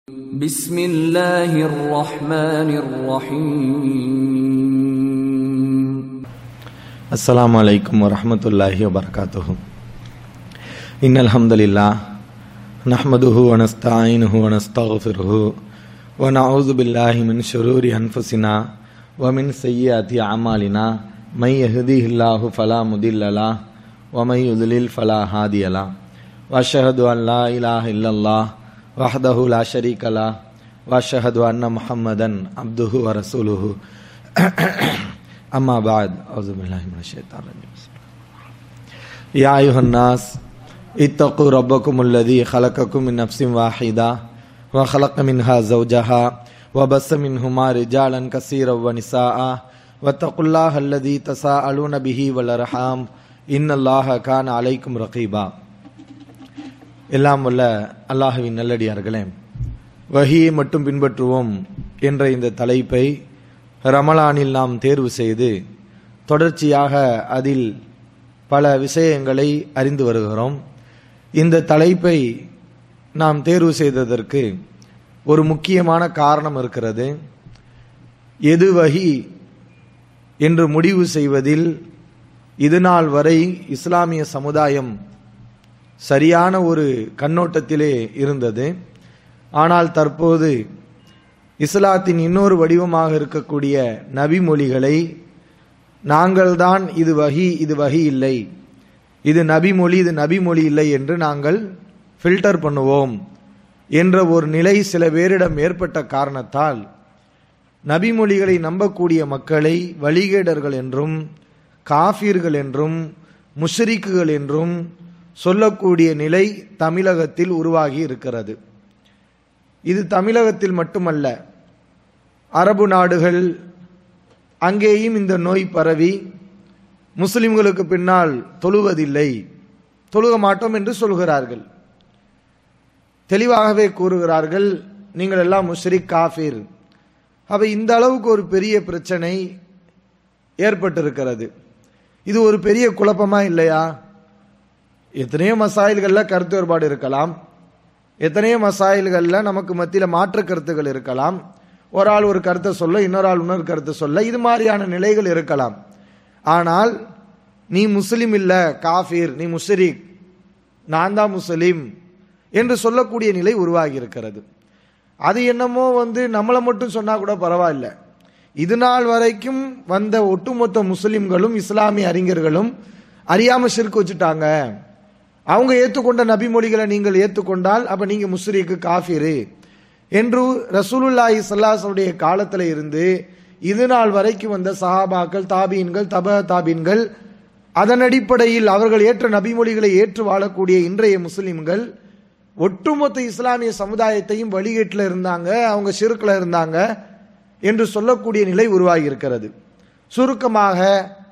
بسم الله الرحمن الرحيم السلام عليكم ورحمة الله وبركاته إن الحمد لله نحمده ونستعينه ونستغفره ونعوذ بالله من شرور أنفسنا ومن سيئات أعمالنا من يهديه الله فلا مضل له ومن يضلل فلا هادي له وأشهد أن لا إله إلا الله وحده لا شريك له وأشهد أن محمدا عبده ورسوله أما بعد أعوذ بالله من الشيطان الرجيم بسم الله. يا أيها الناس اتقوا ربكم الذي خلقكم من نفس واحدة وخلق منها زوجها وبث منهما رجالا كثيرا ونساء واتقوا الله الذي تساءلون به والأرحام إن الله كان عليكم رقيبا எல்லாம் வல்ல அல்லாஹுவின் நல்லடியார்களே வஹியை மட்டும் பின்பற்றுவோம் என்ற இந்த தலைப்பை ரமலானில் நாம் தேர்வு செய்து தொடர்ச்சியாக அதில் பல விஷயங்களை அறிந்து வருகிறோம் இந்த தலைப்பை நாம் தேர்வு செய்ததற்கு ஒரு முக்கியமான காரணம் இருக்கிறது எது வகி என்று முடிவு செய்வதில் இதுநாள் வரை இஸ்லாமிய சமுதாயம் சரியான ஒரு கண்ணோட்டத்திலே இருந்தது ஆனால் தற்போது இஸ்லாத்தின் இன்னொரு வடிவமாக இருக்கக்கூடிய நபிமொழிகளை நாங்கள்தான் இது வகி இது வகி இல்லை இது நபிமொழி இது நபிமொழி இல்லை என்று நாங்கள் ஃபில்டர் பண்ணுவோம் என்ற ஒரு நிலை சில பேரிடம் ஏற்பட்ட காரணத்தால் நபிமொழிகளை நம்பக்கூடிய மக்களை வழிகேடர்கள் என்றும் காஃபிர்கள் என்றும் முஷ்ரிக்குகள் என்றும் சொல்லக்கூடிய நிலை தமிழகத்தில் உருவாகி இருக்கிறது இது தமிழகத்தில் மட்டுமல்ல அரபு நாடுகள் அங்கேயும் இந்த நோய் பரவி முஸ்லிம்களுக்கு பின்னால் தொழுவதில்லை தொழுக மாட்டோம் என்று சொல்கிறார்கள் தெளிவாகவே கூறுகிறார்கள் நீங்கள் எல்லாம் முஷ்ரிக் காஃபிர் அப்ப இந்த அளவுக்கு ஒரு பெரிய பிரச்சனை ஏற்பட்டிருக்கிறது இது ஒரு பெரிய குழப்பமா இல்லையா எத்தனையோ மசாயில்களில் கருத்து வேறுபாடு இருக்கலாம் எத்தனையோ மசாயில்களில் நமக்கு மத்தியில் மாற்று கருத்துகள் இருக்கலாம் ஒரு ஆள் ஒரு கருத்தை சொல்ல இன்னொரு ஆள் இன்னொரு கருத்தை சொல்ல இது மாதிரியான நிலைகள் இருக்கலாம் ஆனால் நீ முஸ்லிம் இல்ல காஃபீர் நீ முஸ்ரிக் நான் தான் முஸ்லிம் என்று சொல்லக்கூடிய நிலை உருவாகி இருக்கிறது அது என்னமோ வந்து நம்மளை மட்டும் சொன்னா கூட பரவாயில்ல இது நாள் வரைக்கும் வந்த ஒட்டுமொத்த முஸ்லிம்களும் இஸ்லாமிய அறிஞர்களும் அறியாம சிறுக்கு வச்சுட்டாங்க அவங்க ஏற்றுக்கொண்ட நபிமொழிகளை நீங்கள் ஏற்றுக்கொண்டால் அப்ப நீங்க முஸ்ரீக்கு காஃபிரு என்று ரசூலுல்லாஹி சல்லாசனுடைய காலத்தில் இருந்து இது நாள் வரைக்கும் வந்த சஹாபாக்கள் தாபீன்கள் தப தாபீன்கள் அதன் அடிப்படையில் அவர்கள் ஏற்ற நபிமொழிகளை ஏற்று வாழக்கூடிய இன்றைய முஸ்லிம்கள் ஒட்டுமொத்த இஸ்லாமிய சமுதாயத்தையும் வழிகேட்டில் இருந்தாங்க அவங்க சிறுக்கில் இருந்தாங்க என்று சொல்லக்கூடிய நிலை உருவாகி இருக்கிறது சுருக்கமாக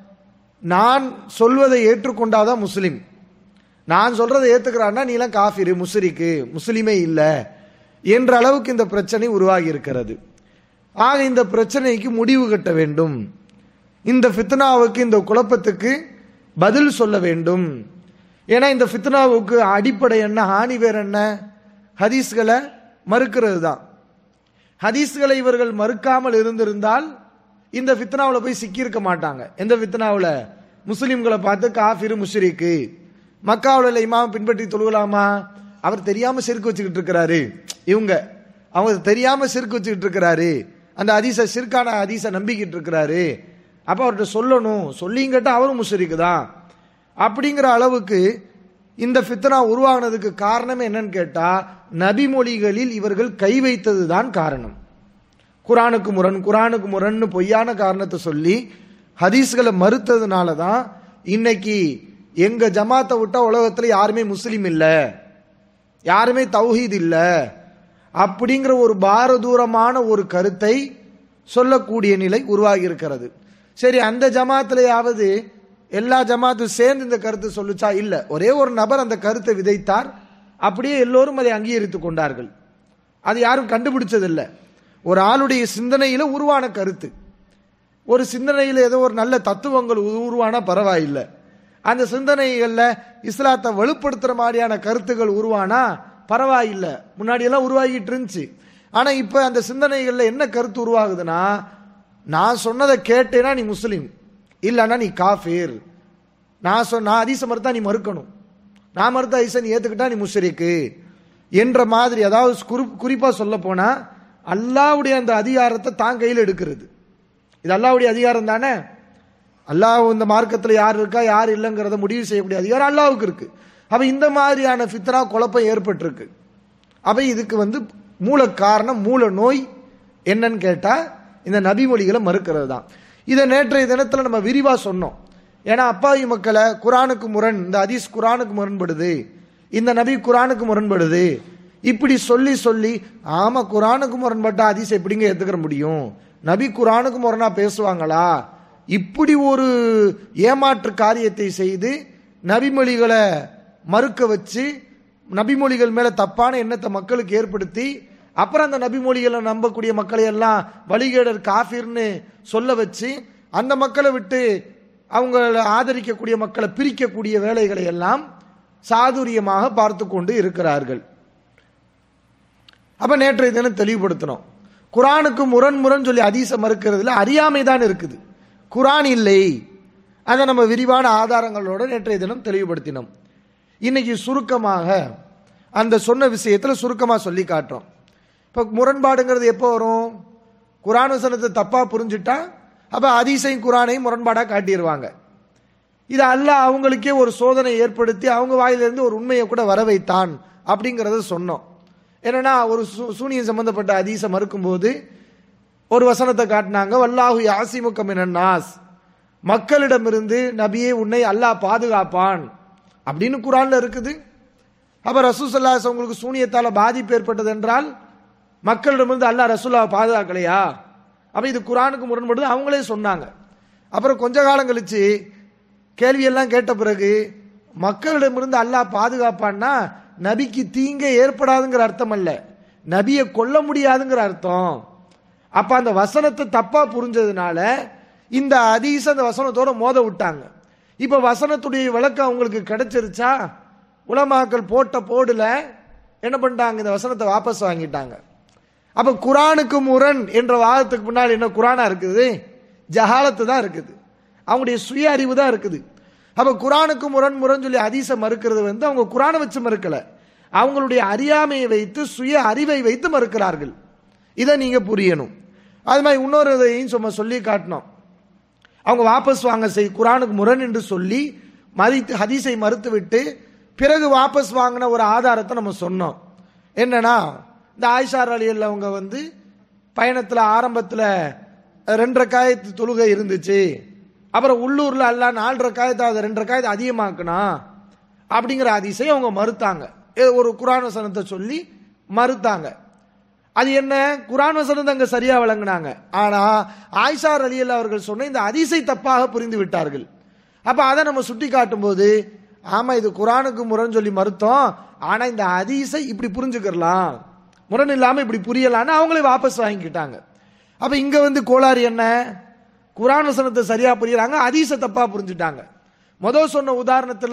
நான் சொல்வதை ஏற்றுக்கொண்டாதான் முஸ்லிம் நான் சொல்றதை ஏத்துக்கிறான்னா நீலாம் காஃபிரு முஸ்ரிக்கு முஸ்லிமே இல்லை என்ற அளவுக்கு இந்த பிரச்சனை உருவாகி இருக்கிறது ஆக இந்த பிரச்சனைக்கு முடிவு கட்ட வேண்டும் இந்த ஃபித்னாவுக்கு இந்த குழப்பத்துக்கு பதில் சொல்ல வேண்டும் ஏன்னா இந்த ஃபித்னாவுக்கு அடிப்படை என்ன ஹானி வேற என்ன ஹதீஸ்களை மறுக்கிறது தான் ஹதீஸ்களை இவர்கள் மறுக்காமல் இருந்திருந்தால் இந்த ஃபித்னாவில் போய் சிக்கியிருக்க மாட்டாங்க எந்த ஃபித்னாவில் முஸ்லிம்களை பார்த்து காஃபிரு முஷ்ரிக்கு மக்காவில் இமாம் பின்பற்றி தொழுகலாமா அவர் தெரியாம செருக்கு வச்சுக்கிட்டு இருக்கிறாரு இவங்க அவங்க தெரியாம செருக்கு வச்சுக்கிட்டு இருக்கிறாரு அந்த அதிச சிற்கான அதிச நம்பிக்கிட்டு இருக்கிறாரு அப்ப அவர்கிட்ட சொல்லணும் சொல்லிங்கட்ட அவரும் முஷரிக்கு தான் அப்படிங்கிற அளவுக்கு இந்த ஃபித்னா உருவாகினதுக்கு காரணம் என்னன்னு கேட்டா நபிமொழிகளில் இவர்கள் கை வைத்தது தான் காரணம் குரானுக்கு முரண் குரானுக்கு முரண்னு பொய்யான காரணத்தை சொல்லி ஹதீஸ்களை மறுத்ததுனால தான் இன்னைக்கு எங்க ஜமாத்தை விட்டா உலகத்துல யாருமே முஸ்லீம் இல்ல யாருமே தௌஹீத் இல்ல அப்படிங்கிற ஒரு பாரதூரமான ஒரு கருத்தை சொல்லக்கூடிய நிலை உருவாகி இருக்கிறது சரி அந்த ஜமாத்திலேயாவது எல்லா ஜமாத்தும் சேர்ந்து இந்த கருத்தை சொல்லுச்சா இல்ல ஒரே ஒரு நபர் அந்த கருத்தை விதைத்தார் அப்படியே எல்லோரும் அதை அங்கீகரித்துக் கொண்டார்கள் அது யாரும் கண்டுபிடிச்சதில்லை ஒரு ஆளுடைய சிந்தனையில உருவான கருத்து ஒரு சிந்தனையில் ஏதோ ஒரு நல்ல தத்துவங்கள் உருவானா பரவாயில்லை அந்த சிந்தனைகள்ல இஸ்லாத்தை வலுப்படுத்துற மாதிரியான கருத்துக்கள் உருவானா பரவாயில்லை முன்னாடி எல்லாம் உருவாகிட்டு இருந்துச்சு ஆனா இப்ப அந்த சிந்தனைகள்ல என்ன கருத்து உருவாகுதுன்னா நான் சொன்னதை கேட்டேன்னா நீ முஸ்லீம் இல்லைன்னா நீ காஃபீர் நான் சொன்ன நான் ஹதீஸை மறுத்தா நீ மறுக்கணும் நான் மறுத்த ஹதீஸை நீ ஏத்துக்கிட்டா நீ முஷரிக்கு என்ற மாதிரி அதாவது குறி- குறிப்பா சொல்ல போனா அல்லாவுடைய அந்த அதிகாரத்தை தான் கையில் எடுக்கிறது இது அல்லாவுடைய அதிகாரம் தானே அல்லாஹ் இந்த மார்க்கத்தில் யார் இருக்கா யார் இல்லைங்கிறத முடிவு செய்யக்கூடிய அதிகாரம் அல்லாவுக்கு இருக்கு அப்ப இந்த மாதிரியான ஃபித்ரா குழப்பம் ஏற்பட்டிருக்கு அப்ப இதுக்கு வந்து மூல காரணம் மூல நோய் என்னன்னு கேட்டா இந்த நபி மொழிகளை மறுக்கிறது தான் இதை நேற்றைய தினத்துல நம்ம விரிவா சொன்னோம் ஏன்னா அப்பாவி மக்களை குரானுக்கு முரண் இந்த ஹதீஸ் குரானுக்கு முரண்படுது இந்த நபி குரானுக்கு முரண்படுது இப்படி சொல்லி சொல்லி ஆமா குரானுக்கு முரண்பட்ட ஹதீஸ் எப்படிங்க ஏத்துக்கிற முடியும் நபி குரானுக்கு முரணா பேசுவாங்களா இப்படி ஒரு ஏமாற்று காரியத்தை செய்து நபிமொழிகளை மறுக்க வச்சு நபிமொழிகள் மேல தப்பான எண்ணத்தை மக்களுக்கு ஏற்படுத்தி அப்புறம் அந்த நபிமொழிகளை நம்பக்கூடிய மக்களை எல்லாம் வழிகேடர் காஃபிர்னு சொல்ல வச்சு அந்த மக்களை விட்டு அவங்கள ஆதரிக்கக்கூடிய மக்களை பிரிக்கக்கூடிய வேலைகளை எல்லாம் சாதுரியமாக பார்த்து கொண்டு இருக்கிறார்கள் அப்ப நேற்றைய தினம் தெளிவுபடுத்தணும் குரானுக்கு முரண் முரண் சொல்லி அதீச மறுக்கிறதுல அறியாமை தான் இருக்குது குரான் இல்லை அதை நம்ம விரிவான ஆதாரங்களோட நேற்றைய தினம் தெளிவுபடுத்தினோம் இன்னைக்கு சுருக்கமாக அந்த சொன்ன விஷயத்துல சுருக்கமா சொல்லி காட்டுறோம் இப்ப முரண்பாடுங்கிறது எப்போ வரும் குரான் வசனத்தை தப்பா புரிஞ்சுட்டா அப்ப அதீசையும் குரானையும் முரண்பாடா காட்டிடுவாங்க இது அல்லாஹ் அவங்களுக்கே ஒரு சோதனை ஏற்படுத்தி அவங்க வாயிலிருந்து ஒரு உண்மையை கூட வர வைத்தான் அப்படிங்கறத சொன்னோம் என்னன்னா ஒரு சூ- சூனியம் சம்பந்தப்பட்ட அதீசை மறுக்கும்போது ஒரு வசனத்தை காட்டினாங்க வல்லாஹு யாசிமுக மினன் நாஸ் மக்களிடமிருந்து நபியே உன்னை அல்லாஹ் பாதுகாப்பான் அப்படின்னு குரான்ல இருக்குது அப்ப ரசூசல்லாஸ் உங்களுக்கு சூனியத்தால பாதிப்பு ஏற்பட்டது என்றால் மக்களிடமிருந்து அல்லாஹ் ரசூல்லாவை பாதுகாக்கலையா அப்ப இது குரானுக்கு முரண்படுது அவங்களே சொன்னாங்க அப்புறம் கொஞ்ச காலம் கழிச்சு கேள்வியெல்லாம் கேட்ட பிறகு மக்களிடமிருந்து அல்லாஹ் பாதுகாப்பான்னா நபிக்கு தீங்கே ஏற்படாதுங்கிற அர்த்தம் அல்ல நபியை கொல்ல முடியாதுங்கிற அர்த்தம் அப்ப அந்த வசனத்தை தப்பா புரிஞ்சதுனால இந்த அதீச அந்த வசனத்தோட மோத விட்டாங்க இப்ப வசனத்துடைய விளக்கம் அவங்களுக்கு கிடைச்சிருச்சா உலமாக்கள் போட்ட போடுல என்ன பண்ணிட்டாங்க இந்த வசனத்தை வாபஸ் வாங்கிட்டாங்க அப்ப குரானுக்கு முரண் என்ற வாதத்துக்கு முன்னால் என்ன குரானா இருக்குது ஜஹாலத்து தான் இருக்குது அவங்களுடைய சுய அறிவு தான் இருக்குது அப்ப குரானுக்கு முரண் முரண் சொல்லி ஹதீஸை மறுக்கிறது வந்து அவங்க குரானை வச்சு மறுக்கல அவங்களுடைய அறியாமையை வைத்து சுய அறிவை வைத்து மறுக்கிறார்கள் இதை நீங்க புரியணும் அது மாதிரி இன்னொரு இதையும் சும்மா சொல்லி காட்டணும் அவங்க வாபஸ் வாங்க செய் குரானுக்கு முரண் என்று சொல்லி மதித்து ஹதீஸை மறுத்துவிட்டு பிறகு வாபஸ் வாங்கின ஒரு ஆதாரத்தை நம்ம சொன்னோம் என்னன்னா இந்த ஆயிஷார் அலியல் அவங்க வந்து பயணத்துல ஆரம்பத்துல ரெண்டரை காயத்து தொழுகை இருந்துச்சு அப்புறம் உள்ளூர்ல அல்ல நாலரை காயத்தை அதை ரெண்டரை காயத்தை அதிகமாக்குனா அப்படிங்கிற அதிசயம் அவங்க மறுத்தாங்க ஏ- ஒரு குரான் வசனத்தை சொல்லி மறுத்தாங்க அது என்ன குரான் வசனம் அங்க சரியா வழங்கினாங்க ஆனா ஆயிஷார் அலியல் அவர்கள் சொன்ன இந்த அதிசை தப்பாக புரிந்து விட்டார்கள் அப்ப அதை நம்ம சுட்டி காட்டும் போது ஆமா இது குரானுக்கு முரண் சொல்லி மறுத்தோம் ஆனா இந்த அதிசை இப்படி புரிஞ்சுக்கலாம் முரண் இல்லாம இப்படி புரியலான்னு அவங்களே வாபஸ் வாங்கிக்கிட்டாங்க அப்ப இங்க வந்து கோளாறு என்ன குரான் வசனத்தை சரியா புரியறாங்க அதீச தப்பா புரிஞ்சுட்டாங்க முதல் சொன்ன உதாரணத்துல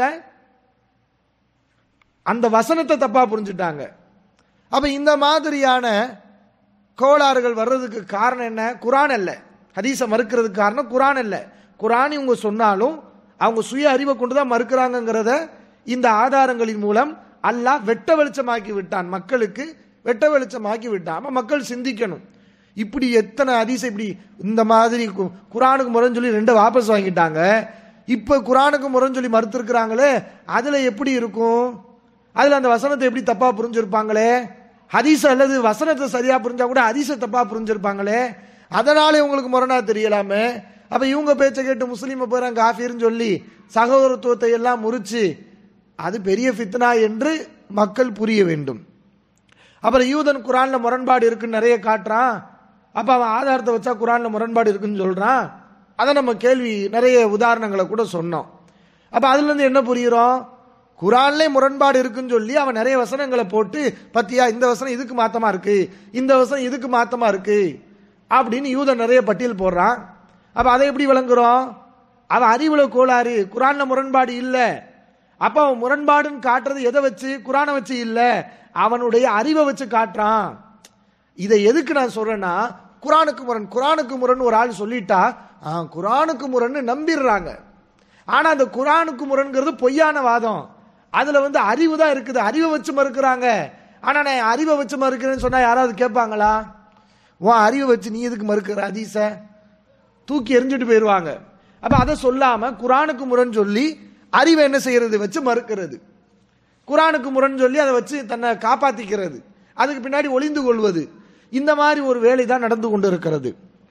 அந்த வசனத்தை தப்பா புரிஞ்சுட்டாங்க அப்ப இந்த மாதிரியான கோளாறுகள் வர்றதுக்கு காரணம் என்ன குரான் அல்ல ஹதீஸை மறுக்கிறதுக்கு காரணம் குரான் அல்ல குரான் இவங்க சொன்னாலும் அவங்க சுய அறிவை கொண்டு தான் மறுக்கிறாங்கங்கிறத இந்த ஆதாரங்களின் மூலம் அல்லாஹ் வெட்ட வெளிச்சமாக்கி விட்டான் மக்களுக்கு வெட்ட வெளிச்சமாக்கி விட்டான் அப்ப மக்கள் சிந்திக்கணும் இப்படி எத்தனை ஹதீஸ் இப்படி இந்த மாதிரி கு- குரானுக்கு முரண் சொல்லி ரெண்டு வாபஸ் வாங்கிட்டாங்க இப்ப குரானுக்கு முரண் சொல்லி மறுத்திருக்கிறாங்களே அதுல எப்படி இருக்கும் அதுல அந்த வசனத்தை எப்படி தப்பா புரிஞ்சிருப்பாங்களே ஹதீஸ் அல்லது வசனத்தை சரியா புரிஞ்சா கூட ஹதீஸை தப்பா புரிஞ்சிருப்பாங்களே அதனாலே உங்களுக்கு முரணா தெரியலாமே அப்ப இவங்க பேச்சை கேட்டு முஸ்லீமை போறாங்க காஃபிர்னு சொல்லி சகோதரத்துவத்தை எல்லாம் முறிச்சு அது பெரிய ஃபித்னா என்று மக்கள் புரிய வேண்டும் அப்புறம் யூதன் குரான்ல முரண்பாடு இருக்குன்னு நிறைய காட்டுறான் அப்ப அவன் ஆதாரத்தை வச்சா குரான்ல முரண்பாடு இருக்குன்னு சொல்றான் அதை நம்ம கேள்வி நிறைய உதாரணங்களை கூட சொன்னோம் அப்ப அதுல இருந்து என்ன புரியுறோம் குரான்ல முரண்பாடு இருக்குன்னு சொல்லி அவன் நிறைய வசனங்களை போட்டு பத்தியா இந்த வசனம் இதுக்கு மாத்தமா இருக்கு இந்த வசனம் இதுக்கு மாத்தமா இருக்கு அப்படின்னு யூதன் நிறைய பட்டியல் போடுறான் அப்ப அதை எப்படி விளங்குறோம் அவன் அறிவுல கோளாறு குரான்ல முரண்பாடு இல்ல அப்ப அவன் முரண்பாடுன்னு காட்டுறது எதை வச்சு குரானை வச்சு இல்ல அவனுடைய அறிவை வச்சு காட்டுறான் இதை எதுக்கு நான் சொல்றேன்னா குரானுக்கு முரண் குரானுக்கு முரண் ஒரு ஆள் சொல்லிட்டா ஆ, குரானுக்கு முரண்னு நம்பிடுறாங்க ஆனா அந்த குரானுக்கு முரண்கிறது பொய்யான வாதம் அதுல வந்து அறிவு தான் இருக்குது அறிவை வச்சு மறுக்கிறாங்க ஆனா நான் அறிவை வச்சு மறுக்கிறேன்னு சொன்னா யாராவது கேட்பாங்களா உன் அறிவை வச்சு நீ எதுக்கு மறுக்கிற அதீச தூக்கி எறிஞ்சிட்டு போயிடுவாங்க அப்ப அதை சொல்லாம குரானுக்கு முரண் சொல்லி அறிவை என்ன செய்யறது வச்சு மறுக்கிறது குரானுக்கு முரண் சொல்லி அதை வச்சு தன்னை காப்பாத்திக்கிறது அதுக்கு பின்னாடி ஒளிந்து கொள்வது இந்த மாதிரி ஒரு வேலை தான் நடந்து கொண்டு இருக்கிறது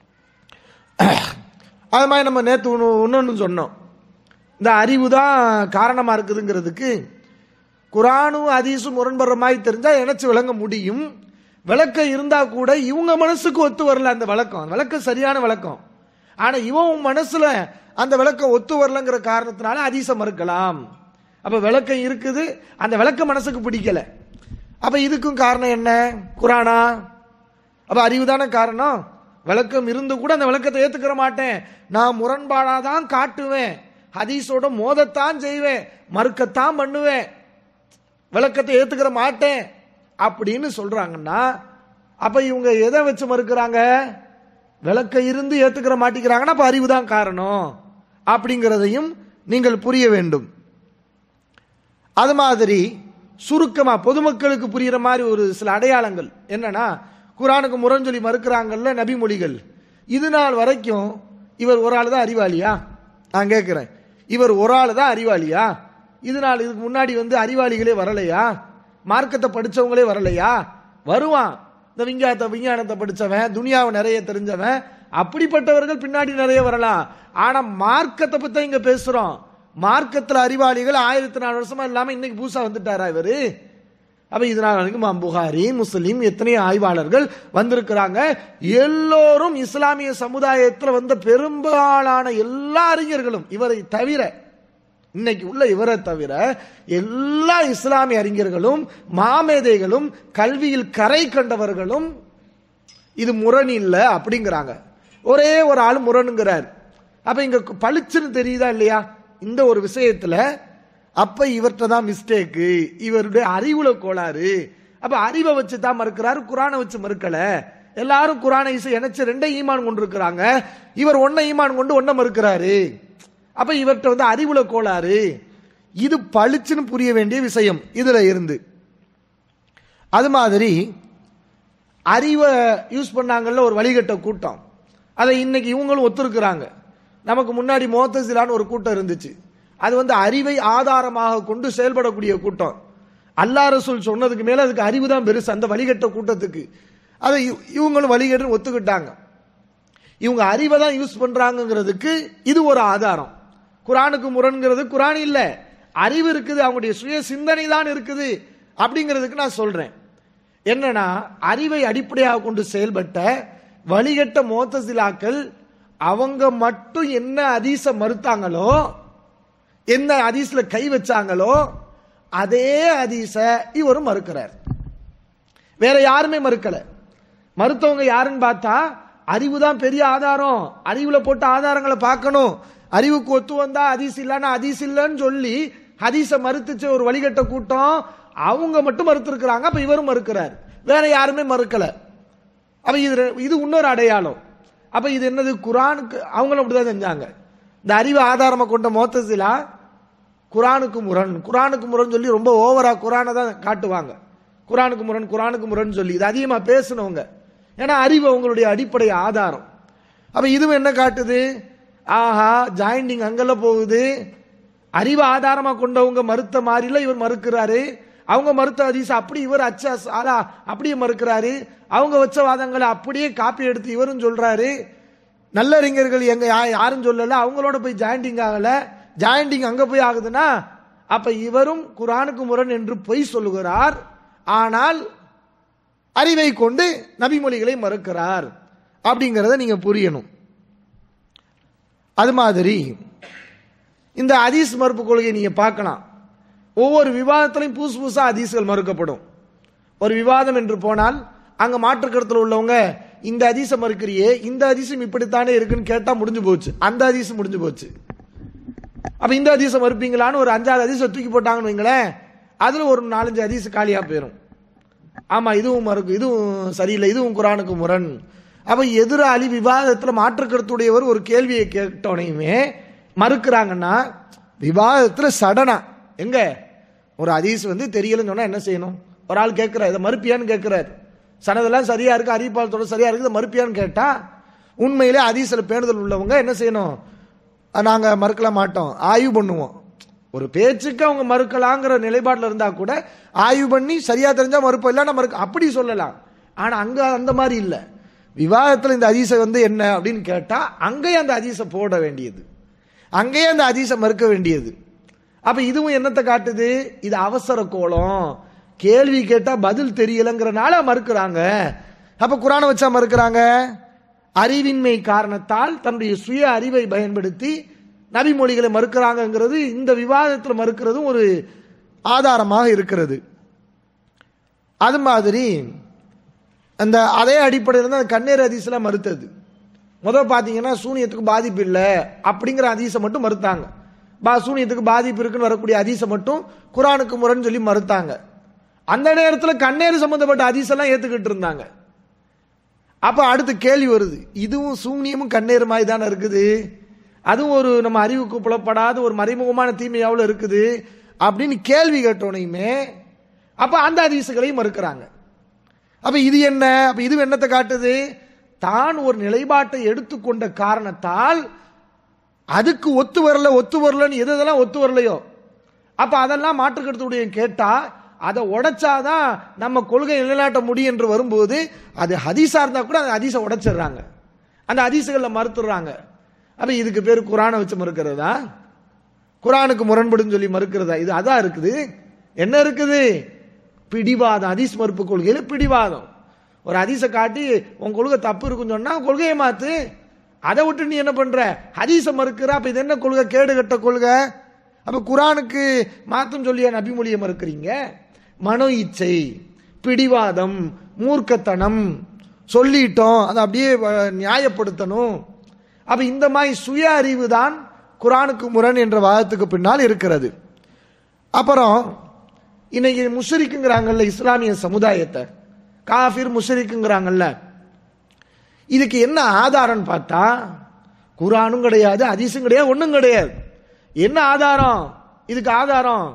அது மாதிரி நம்ம நேற்று இன்னொன்று சொன்னோம் இந்த அறிவு தான் காரணமாக இருக்குதுங்கிறதுக்கு குரானும் அதீசும் முரண்படுற மாதிரி தெரிஞ்சால் நினைச்சு விளங்க முடியும் விளக்கம் இருந்தா கூட இவங்க மனசுக்கு ஒத்து வரல அந்த விளக்கம் விளக்கம் சரியான விளக்கம் ஆனா இவன் மனசுல அந்த விளக்கம் ஒத்து வரலங்கிற காரணத்தினால அதீசம் மறுக்கலாம் அப்ப விளக்கம் இருக்குது அந்த விளக்கம் மனசுக்கு பிடிக்கல அப்ப இதுக்கும் காரணம் என்ன குரானா அப்ப அறிவு தானே காரணம் விளக்கம் இருந்து கூட அந்த விளக்கத்தை ஏத்துக்கிற மாட்டேன் நான் முரண்பாடாதான் காட்டுவேன் ஹதீஸோட மோதத்தான் செய்வேன் மறுக்கத்தான் பண்ணுவேன் விளக்கத்தை ஏத்துக்கிற மாட்டேன் அப்படின்னு சொல்றாங்கன்னா அப்ப இவங்க எதை வச்சு மறுக்கிறாங்க விளக்க இருந்து ஏத்துக்கிற மாட்டேங்கிறாங்கன்னா அப்ப அறிவு தான் காரணம் அப்படிங்கிறதையும் நீங்கள் புரிய வேண்டும் அது மாதிரி சுருக்கமா பொதுமக்களுக்கு புரியுற மாதிரி ஒரு சில அடையாளங்கள் என்னன்னா குரானுக்கு முரஞ்சொலி மறுக்கிறாங்கல்ல நபிமொழிகள் இது நாள் வரைக்கும் இவர் ஒரு ஆள் தான் அறிவாளியா நான் கேட்கிறேன் இவர் ஒரு ஆள் தான் அறிவாளியா இது நாள் இதுக்கு முன்னாடி வந்து அறிவாளிகளே வரலையா மார்க்கத்தை படிச்சவங்களே வரலையா வருவான் இந்த விஞ்ஞானத்தை விஞ்ஞானத்தை படிச்சவன் துனியாவை நிறைய தெரிஞ்சவன் அப்படிப்பட்டவர்கள் பின்னாடி நிறைய வரலாம் ஆனா மார்க்கத்தை பத்தி தான் இங்க பேசுறோம் மார்க்கத்துல அறிவாளிகள் ஆயிரத்தி நாலு வருஷமா இல்லாம இன்னைக்கு பூசா வந்துட்டாரா இவரு அப்ப இதனால் வரைக்கும் இமாம் புகாரி முஸ்லிம் எத்தனையோ ஆய்வாளர்கள் வந்திருக்கிறாங்க எல்லோரும் இஸ்லாமிய சமுதாயத்தில் வந்த பெரும்பாலான எல்லா அறிஞர்களும் இவரை தவிர இன்னைக்கு உள்ள இவரை தவிர எல்லா இஸ்லாமிய அறிஞர்களும் மாமேதைகளும் கல்வியில் கரை கண்டவர்களும் இது முரண் இல்ல அப்படிங்கிறாங்க ஒரே ஒரு ஆள் முரணுங்கிறார் அப்ப இங்க பளிச்சுன்னு தெரியுதா இல்லையா இந்த ஒரு விஷயத்துல அப்ப இவர்கிட்ட தான் மிஸ்டேக்கு இவருடைய அறிவுல கோளாறு அப்ப அறிவை வச்சு தான் மறுக்கிறாரு குரானை வச்சு மறுக்கல எல்லாரும் குரானை இசை இணைச்சு ரெண்டை ஈமான் கொண்டு இருக்கிறாங்க இவர் ஒன்ன ஈமான் கொண்டு ஒன்ன மறுக்கிறாரு அப்ப இவர்கிட்ட வந்து அறிவுல கோளாறு இது பளிச்சுன்னு புரிய வேண்டிய விஷயம் இதுல இருந்து அது மாதிரி அறிவை யூஸ் பண்ணாங்கல்ல ஒரு வழிகட்ட கூட்டம் அதை இன்னைக்கு இவங்களும் ஒத்துருக்குறாங்க நமக்கு முன்னாடி மோத்தசிலான்னு ஒரு கூட்டம் இருந்துச்சு அது வந்து அறிவை ஆதாரமாக கொண்டு செயல்படக்கூடிய கூட்டம் அல்லா ரசூல் சொன்னதுக்கு மேல அதுக்கு அறிவு தான் பெருசு அந்த வழிகட்ட கூட்டத்துக்கு அதை இவ- இவங்களும் வழிகட்டு ஒத்துக்கிட்டாங்க இவங்க அறிவை தான் யூஸ் பண்றாங்கிறதுக்கு இது ஒரு ஆதாரம் குரானுக்கு முரண்கிறது குரான் இல்ல அறிவு இருக்குது அவங்களுடைய சுய சிந்தனை தான் இருக்குது அப்படிங்கிறதுக்கு நான் சொல்றேன் என்னன்னா அறிவை அடிப்படையாக கொண்டு செயல்பட்ட வழிகட்ட மோத்தசிலாக்கள் அவங்க மட்டும் என்ன அதீச மறுத்தாங்களோ என்ன ஹதீஸ்ல கை வச்சாங்களோ அதே ஹதீஸ இவரும் மறுக்கிறார் வேற யாருமே மறுக்கல மறுத்தவங்க யாருன்னு பார்த்தா அறிவு தான் பெரிய ஆதாரம் அறிவுல போட்ட ஆதாரங்களை பார்க்கணும் அறிவுக்கு ஒத்து வந்தா ஹதீஸ் இல்லைன்னா ஹதீஸ் இல்லைன்னு சொல்லி ஹதீஸ மறுத்துச்ச ஒரு வழிகட்ட கூட்டம் அவங்க மட்டும் மறுத்திருக்கிறாங்க அப்ப இவரும் மறுக்கிறார் வேற யாருமே மறுக்கல அப்ப இது ரெ- இது இன்னொரு அடையாளம் அப்ப இது என்னது குரானுக்கு அவங்களும் அப்படிதான் செஞ்சாங்க இந்த அறிவு ஆதாரமா கொண்ட மோத்தசிலா குரானுக்கு முரண் குரானுக்கு முரண் சொல்லி ரொம்ப ஓவரா குரானை தான் காட்டுவாங்க குரானுக்கு முரண் குரானுக்கு முரண் சொல்லி இது அதிகமா பேசுனவங்க ஏன்னா அறிவு அவங்களுடைய அடிப்படை ஆதாரம் அப்ப இதுவும் என்ன காட்டுது ஆஹா ஜாயிண்டிங் அங்கெல்லாம் போகுது அறிவு ஆதாரமா கொண்டவங்க மறுத்த மாதிரில இவர் மறுக்கிறாரு அவங்க மறுத்த ஹதீஸ் அப்படி இவர் அச்சா சாரா அப்படியே மறுக்கிறாரு அவங்க வச்ச வாதங்களை அப்படியே காப்பி எடுத்து இவரும் சொல்றாரு நல்லறிஞர்கள் எங்க யா- யாரும் சொல்லல அவங்களோட போய் ஜாயிண்டிங் ஆகல ஜாயிண்டிங் அங்க போய் ஆகுதுன்னா அப்ப இவரும் குரானுக்கு முரண் என்று பொய் சொல்லுகிறார் ஆனால் அறிவை கொண்டு நபிமொழிகளை மறுக்கிறார் அப்படிங்கறத நீங்க புரியணும் அது மாதிரி இந்த ஹதீஸ் மறுப்பு கொள்கையை நீங்க பார்க்கலாம் ஒவ்வொரு விவாதத்திலையும் புதுசு புதுசா ஹதீஸ்கள் மறுக்கப்படும் ஒரு விவாதம் என்று போனால் அங்க மாற்று கருத்துல உள்ளவங்க இந்த ஹதீஸை மறுக்கிறியே இந்த ஹதீஸும் இப்படித்தானே இருக்குன்னு கேட்டா முடிஞ்சு போச்சு அந்த ஹதீஸ் முடிஞ்சு போச்சு அப்ப இந்த ஹதீஸை மறுப்பீங்களான்னு ஒரு அஞ்சாறு ஹதீஸை தூக்கி போட்டாங்கன்னு வைங்களேன் அதுல ஒரு நாலஞ்சு ஹதீஸ் காலியா போயிரும் ஆமா இதுவும் மறுக்கு இதுவும் சரியில்லை இதுவும் குரானுக்கு முரண் அப்ப எதிராளி விவாதத்துல மாற்று கருத்துடையவர் ஒரு கேள்வியை கேட்டோனையுமே மறுக்கிறாங்கன்னா விவாதத்துல சடனா எங்க ஒரு ஹதீஸ் வந்து தெரியலன்னு சொன்னா என்ன செய்யணும் ஒரு ஆள் கேட்கிறார் இதை மறுப்பியான்னு கேட்கிறார் சனதெல்லாம் சரியா இருக்கு அறிவிப்பாளத்தோட சரியா இருக்கு இதை மறுப்பியான்னு கேட்டா உண்மையிலே ஹதீஸ்ல பேணுதல் உள்ளவங்க என்ன செய்யணும் அஹ் நாங்க மறுக்கல மாட்டோம் ஆய்வு பண்ணுவோம் ஒரு பேச்சுக்கு அவங்க மறுக்கலாங்கிற நிலைப்பாட்டில் இருந்தா கூட ஆய்வு பண்ணி சரியா தெரிஞ்சா மறுப்போம் இல்லைன்னா மறுக்க அப்படி சொல்லலாம் ஆனா அங்க அந்த மாதிரி இல்லை விவாதத்தில் இந்த அதிசை வந்து என்ன அப்படின்னு கேட்டா அங்கேயே அந்த அதிசை போட வேண்டியது அங்கேயே அந்த அதிசை மறுக்க வேண்டியது அப்ப இதுவும் என்னத்தை காட்டுது இது அவசர கோலம் கேள்வி கேட்டா பதில் தெரியலங்கிறனால மறுக்கிறாங்க அப்ப குரானை வச்சா மறுக்கிறாங்க அறிவின்மை காரணத்தால் தன்னுடைய சுய அறிவை பயன்படுத்தி நபிமொழிகளை மறுக்கிறாங்கங்கிறது இந்த விவாதத்தில் மறுக்கிறதும் ஒரு ஆதாரமாக இருக்கிறது அது மாதிரி அந்த அதே அடிப்படையில் தான் அந்த கண்ணீர் அதிசலாம் மறுத்தது முதல் பார்த்தீங்கன்னா சூனியத்துக்கு பாதிப்பு இல்லை அப்படிங்கிற அதிசை மட்டும் மறுத்தாங்க பா சூனியத்துக்கு பாதிப்பு இருக்குன்னு வரக்கூடிய அதிசை மட்டும் குரானுக்கு முரன்னு சொல்லி மறுத்தாங்க அந்த நேரத்தில் கண்ணேறு சம்பந்தப்பட்ட அதிசெல்லாம் ஏத்துக்கிட்டு இருந்தாங்க அப்ப அடுத்து கேள்வி வருது இதுவும் சூனியமும் கண்ணேறு மாதிரி தானே இருக்குது அதுவும் ஒரு நம்ம அறிவுக்கு புலப்படாத ஒரு மறைமுகமான தீமையாவில் இருக்குது அப்படின்னு கேள்வி கேட்டோனையுமே அப்ப அந்த அதிசுகளையும் மறுக்கிறாங்க அப்ப இது என்ன அப்ப இது என்னத்தை காட்டுது தான் ஒரு நிலைப்பாட்டை எடுத்துக்கொண்ட காரணத்தால் அதுக்கு ஒத்து வரல ஒத்து வரலன்னு எது எதெல்லாம் ஒத்து வரலையோ அப்ப அதெல்லாம் மாற்றுக்கருத்துடைய கேட்டா அதை உடைச்சாதான் நம்ம கொள்கை நிலைநாட்ட முடியும் என்று வரும்போது அது ஹதீஸா இருந்தா கூட அந்த ஹதீஸை உடைச்சிடுறாங்க அந்த ஹதீஸுகளை மறுத்துடுறாங்க அப்ப இதுக்கு பேர் குரானை வச்சு மறுக்கிறதா குரானுக்கு முரண்படுன்னு சொல்லி மறுக்கிறதா இது அதான் இருக்குது என்ன இருக்குது பிடிவாதம் ஹதீஸ் மறுப்பு கொள்கையில பிடிவாதம் ஒரு ஹதீஸை காட்டி உன் கொள்கை தப்பு இருக்குன்னு சொன்னா உன் கொள்கையை மாத்து அதை விட்டு நீ என்ன பண்ற ஹதீஸை மறுக்கிற அப்ப இது என்ன கொள்கை கேடு கட்ட கொள்கை அப்ப குரானுக்கு மாத்தம் சொல்லிய நபிமொழியை மறுக்கிறீங்க மனோ இச்சை பிடிவாதம் மூர்க்கத்தனம் சொல்லிட்டோம் அதை அப்படியே அஹ், நியாயப்படுத்தணும் அப்ப இந்த மாதிரி சுய அறிவு தான் குரானுக்கு முரண் என்ற வாதத்துக்கு பின்னால் இருக்கிறது அப்புறம் இன்னைக்கு முஷரிக்குங்கிறாங்கல்ல இஸ்லாமிய சமுதாயத்தை காஃபிர் முஷரிக்குங்கிறாங்கல்ல இதுக்கு என்ன ஆதாரம்னு பார்த்தா குரானும் கிடையாது ஹதீஸும் கிடையாது ஒன்றும் கிடையாது என்ன ஆதாரம் இதுக்கு ஆதாரம்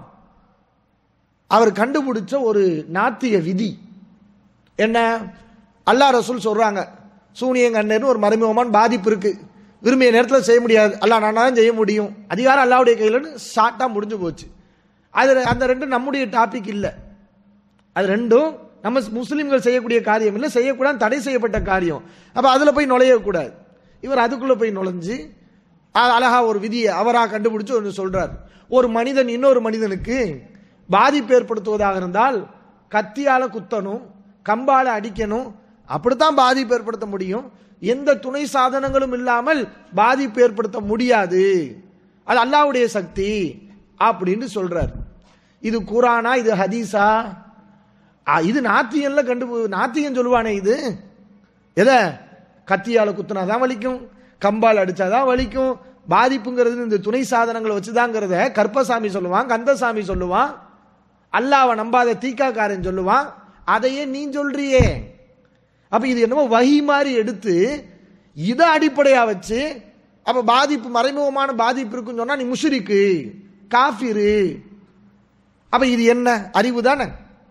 அவர் கண்டுபிடிச்ச ஒரு நாத்திய விதி என்ன அல்லாஹ் ரசூல் சொல்றாங்க சூனியம் கண்ணேர்னு ஒரு மறைமுகமான பாதிப்பு இருக்கு விரும்பிய நேரத்தில் செய்ய முடியாது அல்லாஹ் நான் தான் செய்ய முடியும் அதிகாரம் அல்லாவுடைய கையிலன்னு ஷார்ட்டா முடிஞ்சு போச்சு அது அந்த ரெண்டும் நம்முடைய டாபிக் இல்லை அது ரெண்டும் நம்ம முஸ்லிம்கள் செய்யக்கூடிய காரியம் இல்லை செய்யக்கூடாது தடை செய்யப்பட்ட காரியம் அப்ப அதுல போய் நுழையக்கூடாது இவர் அதுக்குள்ள போய் நுழைஞ்சு அ- அழகா ஒரு விதியை அவரா கண்டுபிடிச்சு ஒன்று சொல்றார் ஒரு மனிதன் இன்னொரு மனிதனுக்கு பாதிப்பு ஏற்படுத்துவதாக இருந்தால் கத்தியால குத்தணும் கம்பால அடிக்கணும் அப்படித்தான் பாதிப்பு ஏற்படுத்த முடியும் எந்த துணை சாதனங்களும் இல்லாமல் பாதிப்பு ஏற்படுத்த முடியாது அது அல்லாஹ்வுடைய சக்தி அப்படின்னு சொல்றார் இது குரானா இது ஹதீஸா ஆ, இது நாத்தியன்ல கண்டு நாத்தியன் சொல்லுவானே இது எதை கத்தியால குத்துனாதான் வலிக்கும் கம்பால் அடிச்சாதான் வலிக்கும் பாதிப்புங்கிறது இந்த துணை சாதனங்களை வச்சுதாங்கிறத கற்பசாமி சொல்லுவான் கந்தசாமி சொல்லுவான் அல்லாவை நம்பாத தீக்காக்காரன் சொல்லுவான் அதையே நீ சொல்றியே அப்ப இது என்னமோ வகி மாதிரி எடுத்து இதை அடிப்படையா வச்சு அப்ப பாதிப்பு மறைமுகமான பாதிப்பு இருக்குன்னு சொன்னா நீ முஷிரிக்கு காஃபிரு அப்ப இது என்ன அறிவு தானே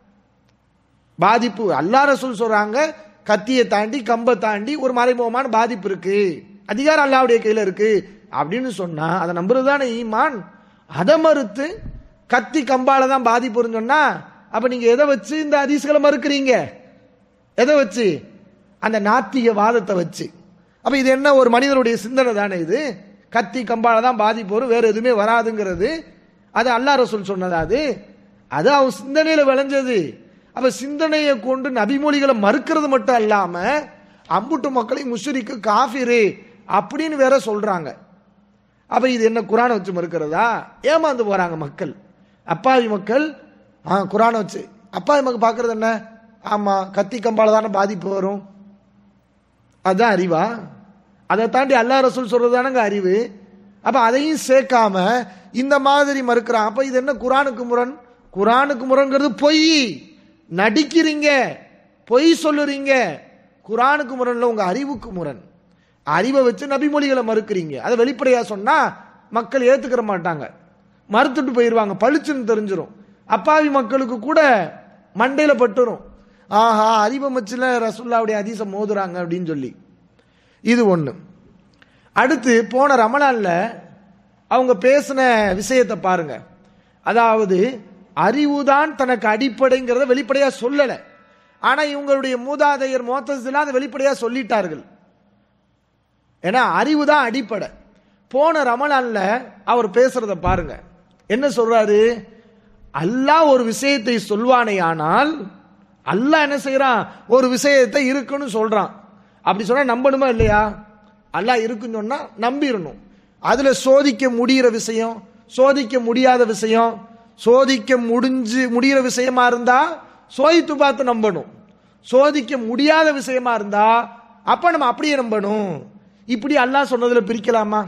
பாதிப்பு அல்லா ரசூல் சொல்றாங்க கத்தியை தாண்டி கம்பை தாண்டி ஒரு மறைமுகமான பாதிப்பு இருக்கு அதிகாரம் அல்லாவுடைய கையில இருக்கு அப்படின்னு சொன்னா அதை நம்புறதுதானே ஈமான் அதை மறுத்து கத்தி கம்பால தான் பாதிப்பு சொன்னா அப்ப நீங்க எதை வச்சு இந்த அதிசுகளை மறுக்கிறீங்க எதை வச்சு அந்த நாத்திக வாதத்தை வச்சு அப்ப இது என்ன ஒரு மனிதனுடைய சிந்தனை தானே இது கத்தி கம்பால தான் பாதிப்பு வரும் வேற எதுவுமே வராதுங்கிறது அது அல்லா ரசூல் சொன்னதா அது அது அவன் சிந்தனையில விளைஞ்சது அப்ப சிந்தனையை கொண்டு நபிமொழிகளை மறுக்கிறது மட்டும் அல்லாம அம்புட்டு மக்களை முஷரிக்கு காஃபிரு அப்படின்னு வேற சொல்றாங்க அப்ப இது என்ன குரானை வச்சு மறுக்கிறதா ஏமாந்து போறாங்க மக்கள் அப்பாவி மக்கள் ஆ குரானை வச்சு அப்பாவி மக்கள் பார்க்கறது என்ன ஆமா கத்தி கம்பால தானே பாதிப்பு வரும் அதான் அறிவா அதை தாண்டி அல்லாஹ் ரசூல் சொல்றதானங்க அறிவு அப்ப அதையும் சேர்க்காம இந்த மாதிரி மறுக்கிறான் அப்ப இது என்ன குரானுக்கு முரண் குரானுக்கு முரண்கிறது பொய் நடிக்கிறீங்க பொய் சொல்லுறீங்க குரானுக்கு முரண்ல உங்க அறிவுக்கு முரண் அறிவை வச்சு நபிமொழிகளை மறுக்கிறீங்க அதை வெளிப்படையா சொன்னா மக்கள் ஏத்துக்கிற மாட்டாங்க மறுத்துட்டு போயிருவாங்க பளிச்சுன்னு தெரிஞ்சிரும் அப்பாவி மக்களுக்கு கூட மண்டையில பட்டுரும் ஆஹா அறிவை வச்சுல ரசுல்லாவுடைய அதிசம் மோதுறாங்க அப்படின்னு சொல்லி இது ஒண்ணு அடுத்து போன ரமலான்ல அவங்க பேசின விஷயத்தை பாருங்க அதாவது அறிவுதான் தனக்கு அடிப்படைங்கிறத வெளிப்படையா சொல்லல ஆனா இவங்களுடைய மூதாதையர் மோத்தசிலா அதை வெளிப்படையா சொல்லிட்டார்கள் ஏன்னா அறிவு தான் அடிப்படை போன ரமலான்ல அவர் பேசுறத பாருங்க என்ன சொல்றாரு அல்லாஹ் ஒரு விஷயத்தை சொல்வானே ஆனால் அல்லாஹ் என்ன செய்யறான் ஒரு விஷயத்தை இருக்குன்னு சொல்றான் அப்படி சொன்னா நம்பணுமா இல்லையா அல்லாஹ் இருக்குன்னு சொன்னா நம்பிடணும் அதுல சோதிக்க முடிகிற விஷயம் சோதிக்க முடியாத விஷயம் சோதிக்க முடிஞ்சு முடிகிற விஷயமா இருந்தா சோதித்து பார்த்து நம்பணும் சோதிக்க முடியாத விஷயமா இருந்தா அப்ப நம்ம அப்படியே நம்பணும் இப்படி அல்லாஹ் சொன்னதுல பிரிக்கலாமா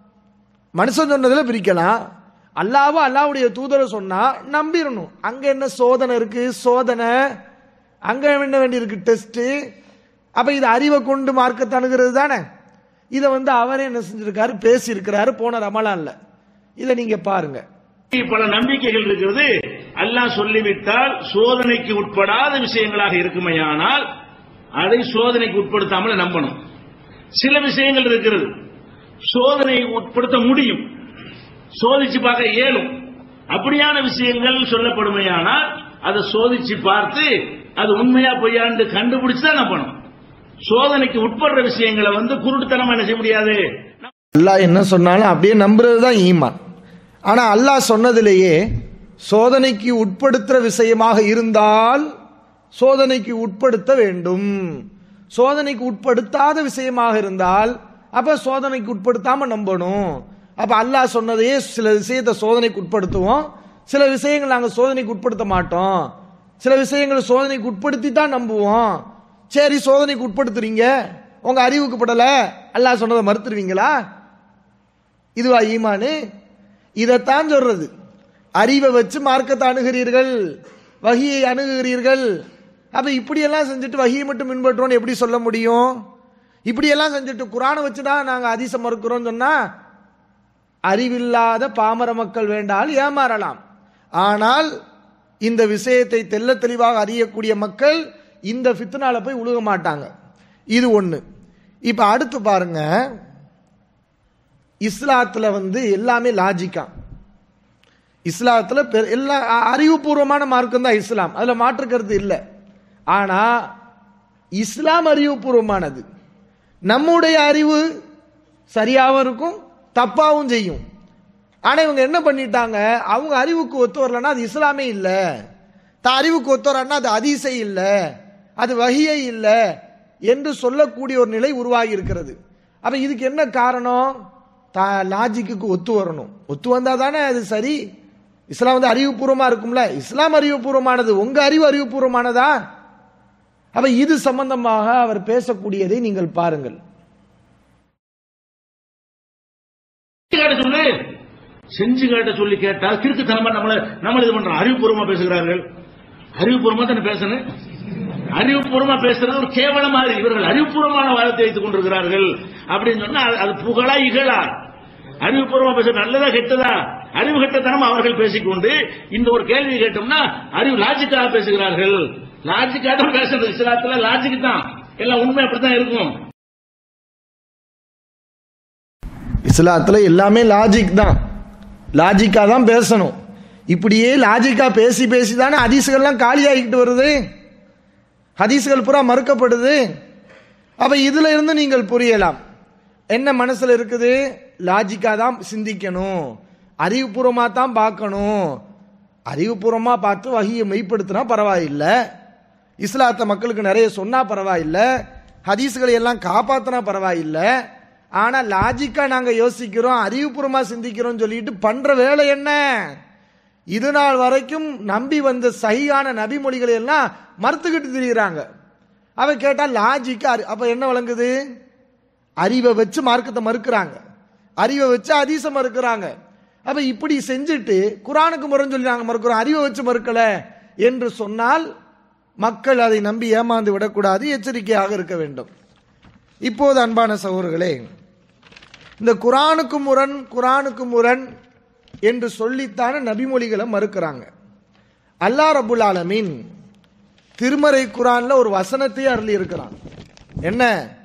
மனுஷன் சொன்னதுல பிரிக்கலாம் அல்லாவோ அல்லாவுடைய தூதரை சொன்னா நம்பிடணும் அங்க என்ன சோதனை இருக்கு சோதனை அங்க என்ன வேண்டி இருக்கு டெஸ்ட் அப்ப இது அறிவை கொண்டு மார்க்கத்தை அணுகிறது தானே இதை வந்து அவரே என்ன செஞ்சிருக்காரு பேசி இருக்கிறாரு போன ரமலான்ல இதை நீங்க பாருங்க பல நம்பிக்கைகள் இருக்கிறது அல்லாஹ் சொல்லிவிட்டால் சோதனைக்கு உட்படாத விஷயங்களாக இருக்குமையானால் அதை சோதனைக்கு உட்படுத்தாமல் நம்பணும் சில விஷயங்கள் இருக்கிறது சோதனை உட்படுத்த முடியும் சோதிச்சு பார்க்க இயலும் அப்படியான விஷயங்கள் சொல்லப்படுமையானால் அதை சோதிச்சு பார்த்து அது உண்மையா பொய்யான்னு கண்டுபிடிச்சு தான் நம்பணும் சோதனைக்கு உட்படுற விஷயங்களை வந்து குருட்டுத்தனமா என்ன செய்ய முடியாது அல்லாஹ் என்ன சொன்னாலும் அப்படியே நம்புறது தான் ஈமான் ஆனா அல்லாஹ் சொன்னதிலேயே சோதனைக்கு உட்படுத்துற விஷயமாக இருந்தால் சோதனைக்கு உட்படுத்த வேண்டும் சோதனைக்கு உட்படுத்தாத விஷயமாக இருந்தால் அப்ப சோதனைக்கு உட்படுத்தாம நம்பணும் அப்ப அல்லாஹ் சொன்னதையே சில விஷயத்தை சோதனைக்கு உட்படுத்துவோம் சில விஷயங்கள் நாங்க சோதனைக்கு உட்படுத்த மாட்டோம் சில விஷயங்களை சோதனைக்கு உட்படுத்தி தான் நம்புவோம் சரி சோதனைக்கு உட்படுத்துறீங்க உங்க அறிவுக்கு படல அல்லாஹ் சொன்னதை மறுத்துருவீங்களா இதுவா ஈமானு இதைத்தான் சொல்றது அறிவை வச்சு மார்க்கத்தை அணுகிறீர்கள் வகியை அணுகுகிறீர்கள் அப்ப இப்படியெல்லாம் செஞ்சுட்டு வகியை மட்டும் பின்பற்றோம்னு எப்படி சொல்ல முடியும் இப்படியெல்லாம் செஞ்சுட்டு குரானை வச்சுதான் நாங்க அதிசம் மறுக்கிறோம் சொன்னா அறிவில்லாத பாமர மக்கள் வேண்டால் ஏமாறலாம் ஆனால் இந்த விஷயத்தை தெல்ல தெளிவாக அறியக்கூடிய மக்கள் இந்த ஃபித்னால போய் உழுக மாட்டாங்க இது ஒண்ணு இப்ப அடுத்து பாருங்க இஸ்லாத்துல வந்து எல்லாமே லாஜிக்கா இஸ்லாத்துல பெரு- எல்லா அ- அறிவுபூர்வமான மார்க்கம் தான் இஸ்லாம் அதுல மாற்று கருத்து இல்லை ஆனா இஸ்லாம் அறிவுபூர்வமானது நம்முடைய அறிவு சரியாகவும் இருக்கும் தப்பாவும் செய்யும் ஆனா இவங்க என்ன பண்ணிட்டாங்க அவங்க அறிவுக்கு ஒத்து வரலன்னா அது இஸ்லாமே இல்ல தான் அறிவுக்கு ஒத்து வரான்னா அது அதிசை இல்ல அது வகியை இல்ல என்று சொல்லக்கூடிய ஒரு நிலை உருவாகி இருக்கிறது அப்ப இதுக்கு என்ன காரணம் தா லாஜிக்கு ஒத்து வரணும் ஒத்து வந்தா தானே அது சரி இஸ்லாம் வந்து அறிவுபூர்வமா இருக்கும்ல இஸ்லாம் அறிவுபூர்வமானது உங்க அறிவு அறிவுபூர்வமானதா அப்ப இது சம்பந்தமாக அவர் பேசக்கூடியதை நீங்கள் பாருங்கள் செஞ்சு காட்ட சொல்லு செஞ்சு காட்ட சொல்லி கேட்டால் கிறுக்குத்தனமா நம்மள நம்மள இது பண்றோம் அறிவுபூர்வமா பேசுகிறார்கள் அறிவுபூர்வமா தானே பேசணும் அறிவுபூர்வமா பேசுறது ஒரு கேவலமா இருக்கு. இவர்கள் அறிவுபூர்வமான வாதத்தை வைத்துக் கொண்டிருக்கிறார்கள் அப்படின்னு சொன்னா அது- அது புகழா இகழா அறிவுபூர்வமா பேச நல்லதா கெட்டதா அறிவு கெட்டத்தனம் அவர்கள் பேசிக்கொண்டு இந்த ஒரு கேள்வி கேட்டோம்னா அறிவு லாஜிக்காக பேசுகிறார்கள் லாஜிக்காக தான் பேசுறது இஸ்லாத்துல லாஜிக் தான் எல்லாம் உண்மை அப்படித்தான் இருக்கும் இஸ்லாத்துல எல்லாமே லாஜிக் தான் லாஜிக்கா தான் பேசணும் இப்படியே லாஜிக்கா பேசி பேசி தானே ஹதீஸ்கள்லாம் காலியாகிட்டு வருது ஹதீஸ்கள் பூரா மறுக்கப்படுது அப்ப இதுல இருந்து நீங்கள் புரியலாம் என்ன மனசுல இருக்குது லாஜிக்கா தான் சிந்திக்கணும் அறிவுபூர்வமா தான் பார்க்கணும் அறிவுபூர்வமா பார்த்து வகியை மெய்ப்படுத்தினா பரவாயில்லை இஸ்லாத்த மக்களுக்கு நிறைய சொன்னா பரவாயில்லை ஹதீஸ்களை எல்லாம் காப்பாத்தினா பரவாயில்லை ஆனா லாஜிக்கா நாங்க யோசிக்கிறோம் அறிவுபூர்வமா சிந்திக்கிறோம் சொல்லிட்டு பண்ற வேலை என்ன இது நாள் வரைக்கும் நம்பி வந்த சகியான நபிமொழிகளை எல்லாம் மறுத்துக்கிட்டு திரிகிறாங்க அவ கேட்டா லாஜிக்கா அப்ப என்ன வழங்குது அறிவை வச்சு மார்க்கத்தை மறுக்கிறாங்க அறிவை வச்சு அதீசம் மறுக்கிறாங்க அப்ப இப்படி செஞ்சுட்டு குரானுக்கு முரண் சொல்லி நாங்க மறுக்கிறோம் அறிவை வச்சு மறுக்கல என்று சொன்னால் மக்கள் அதை நம்பி ஏமாந்து விடக்கூடாது எச்சரிக்கையாக இருக்க வேண்டும் இப்போது அன்பான சகோதரர்களே இந்த குரானுக்கு முரண் குரானுக்கு முரண் என்று சொல்லித்தான நபிமொழிகளை மறுக்கிறாங்க அல்லாஹ் ரபுல் ஆலமீன் திருமறை குரான்ல ஒரு வசனத்தையே அருளி இருக்கிறான் என்ன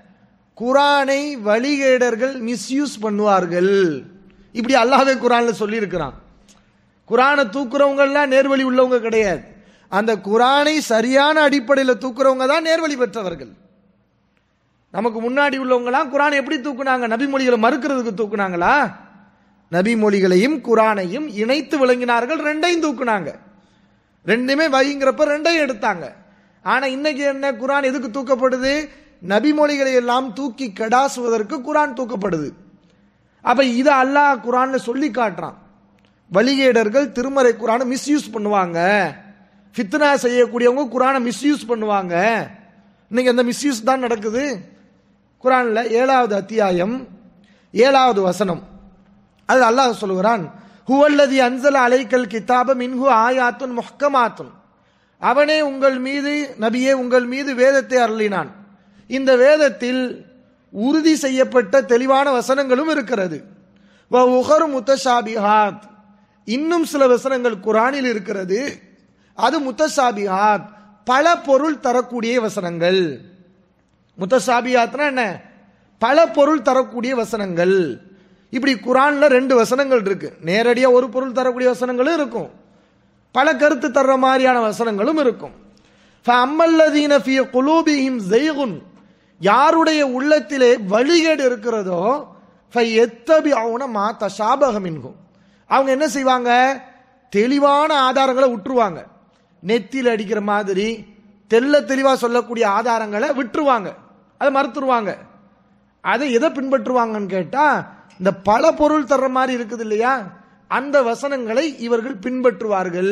குரானை வழிகேடர்கள் மிஸ்யூஸ் பண்ணுவார்கள் இப்படி அல்லாஹ்வே குரான்ல சொல்லி இருக்கிறான் குரானை தூக்குறவங்கலாம் நேர்வழி உள்ளவங்க கிடையாது அந்த குரானை சரியான அடிப்படையில் தூக்குறவங்க தான் நேர்வழி பெற்றவர்கள் நமக்கு முன்னாடி உள்ளவங்கலாம் குரானை எப்படி தூக்குனாங்க நபிமொழிகளை மறுக்கிறதுக்கு தூக்குனாங்களா நபிமொழிகளையும் குரானையும் இணைத்து விளங்கினார்கள் ரெண்டையும் தூக்குனாங்க ரெண்டுமே வைங்கிறப்ப ரெண்டையும் எடுத்தாங்க ஆனா இன்னைக்கு என்ன குரான் எதுக்கு தூக்கப்படுது நபிமொழிகளை எல்லாம் தூக்கி கடாசுவதற்கு குரான் தூக்கப்படுது அப்ப இதை அல்லாஹ் குரான்ல சொல்லி காட்டுறான் வழிகேடர்கள் திருமறை குரானை மிஸ்யூஸ் பண்ணுவாங்க ஃபித்னா செய்யக்கூடியவங்க குரானை மிஸ்யூஸ் பண்ணுவாங்க இன்னைக்கு அந்த மிஸ்யூஸ் தான் நடக்குது குரான்ல ஏழாவது அத்தியாயம் ஏழாவது வசனம் அது அல்லாஹ் சொல்லுகிறான் ஹுவல்லதி அன்சல அலைக்கல் கிதாப மின்ஹு ஆயாத்துன் முஹ்கமாத்துன் அவனே உங்கள் மீது நபியே உங்கள் மீது வேதத்தை அருளினான் இந்த வேதத்தில் உறுதி செய்யப்பட்ட தெளிவான வசனங்களும் இருக்கிறது வ உகர் முத்தஷாபிஹாத் இன்னும் சில வசனங்கள் குரானில் இருக்கிறது அது முத்தஷாபிஹாத் பல பொருள் தரக்கூடிய வசனங்கள் முத்தசாபியாத்னா என்ன பல பொருள் தரக்கூடிய வசனங்கள் இப்படி குரான்ல ரெண்டு வசனங்கள் இருக்கு நேரடியா ஒரு பொருள் தரக்கூடிய வசனங்களும் இருக்கும் பல கருத்து தர்ற மாதிரியான வசனங்களும் இருக்கும் ஃபஅம்மல்லதீன ஃபீ குலூபிஹிம் ஸைகுன் யாருடைய உள்ளத்திலே வழிகேடு இருக்கிறதோ ஃபயத்தபிஊன மா தஷாபஹ மின்ஹு அவங்க என்ன செய்வாங்க தெளிவான ஆதாரங்களை விட்டுருவாங்க நெத்தியில் அடிக்கிற மாதிரி தெல்ல தெளிவா சொல்லக்கூடிய ஆதாரங்களை விட்டுருவாங்க அதை மறுத்துருவாங்க அதை எதை பின்பற்றுவாங்கன்னு கேட்டா இந்த பல பொருள் தர்ற மாதிரி இருக்குது இல்லையா அந்த வசனங்களை இவர்கள் பின்பற்றுவார்கள்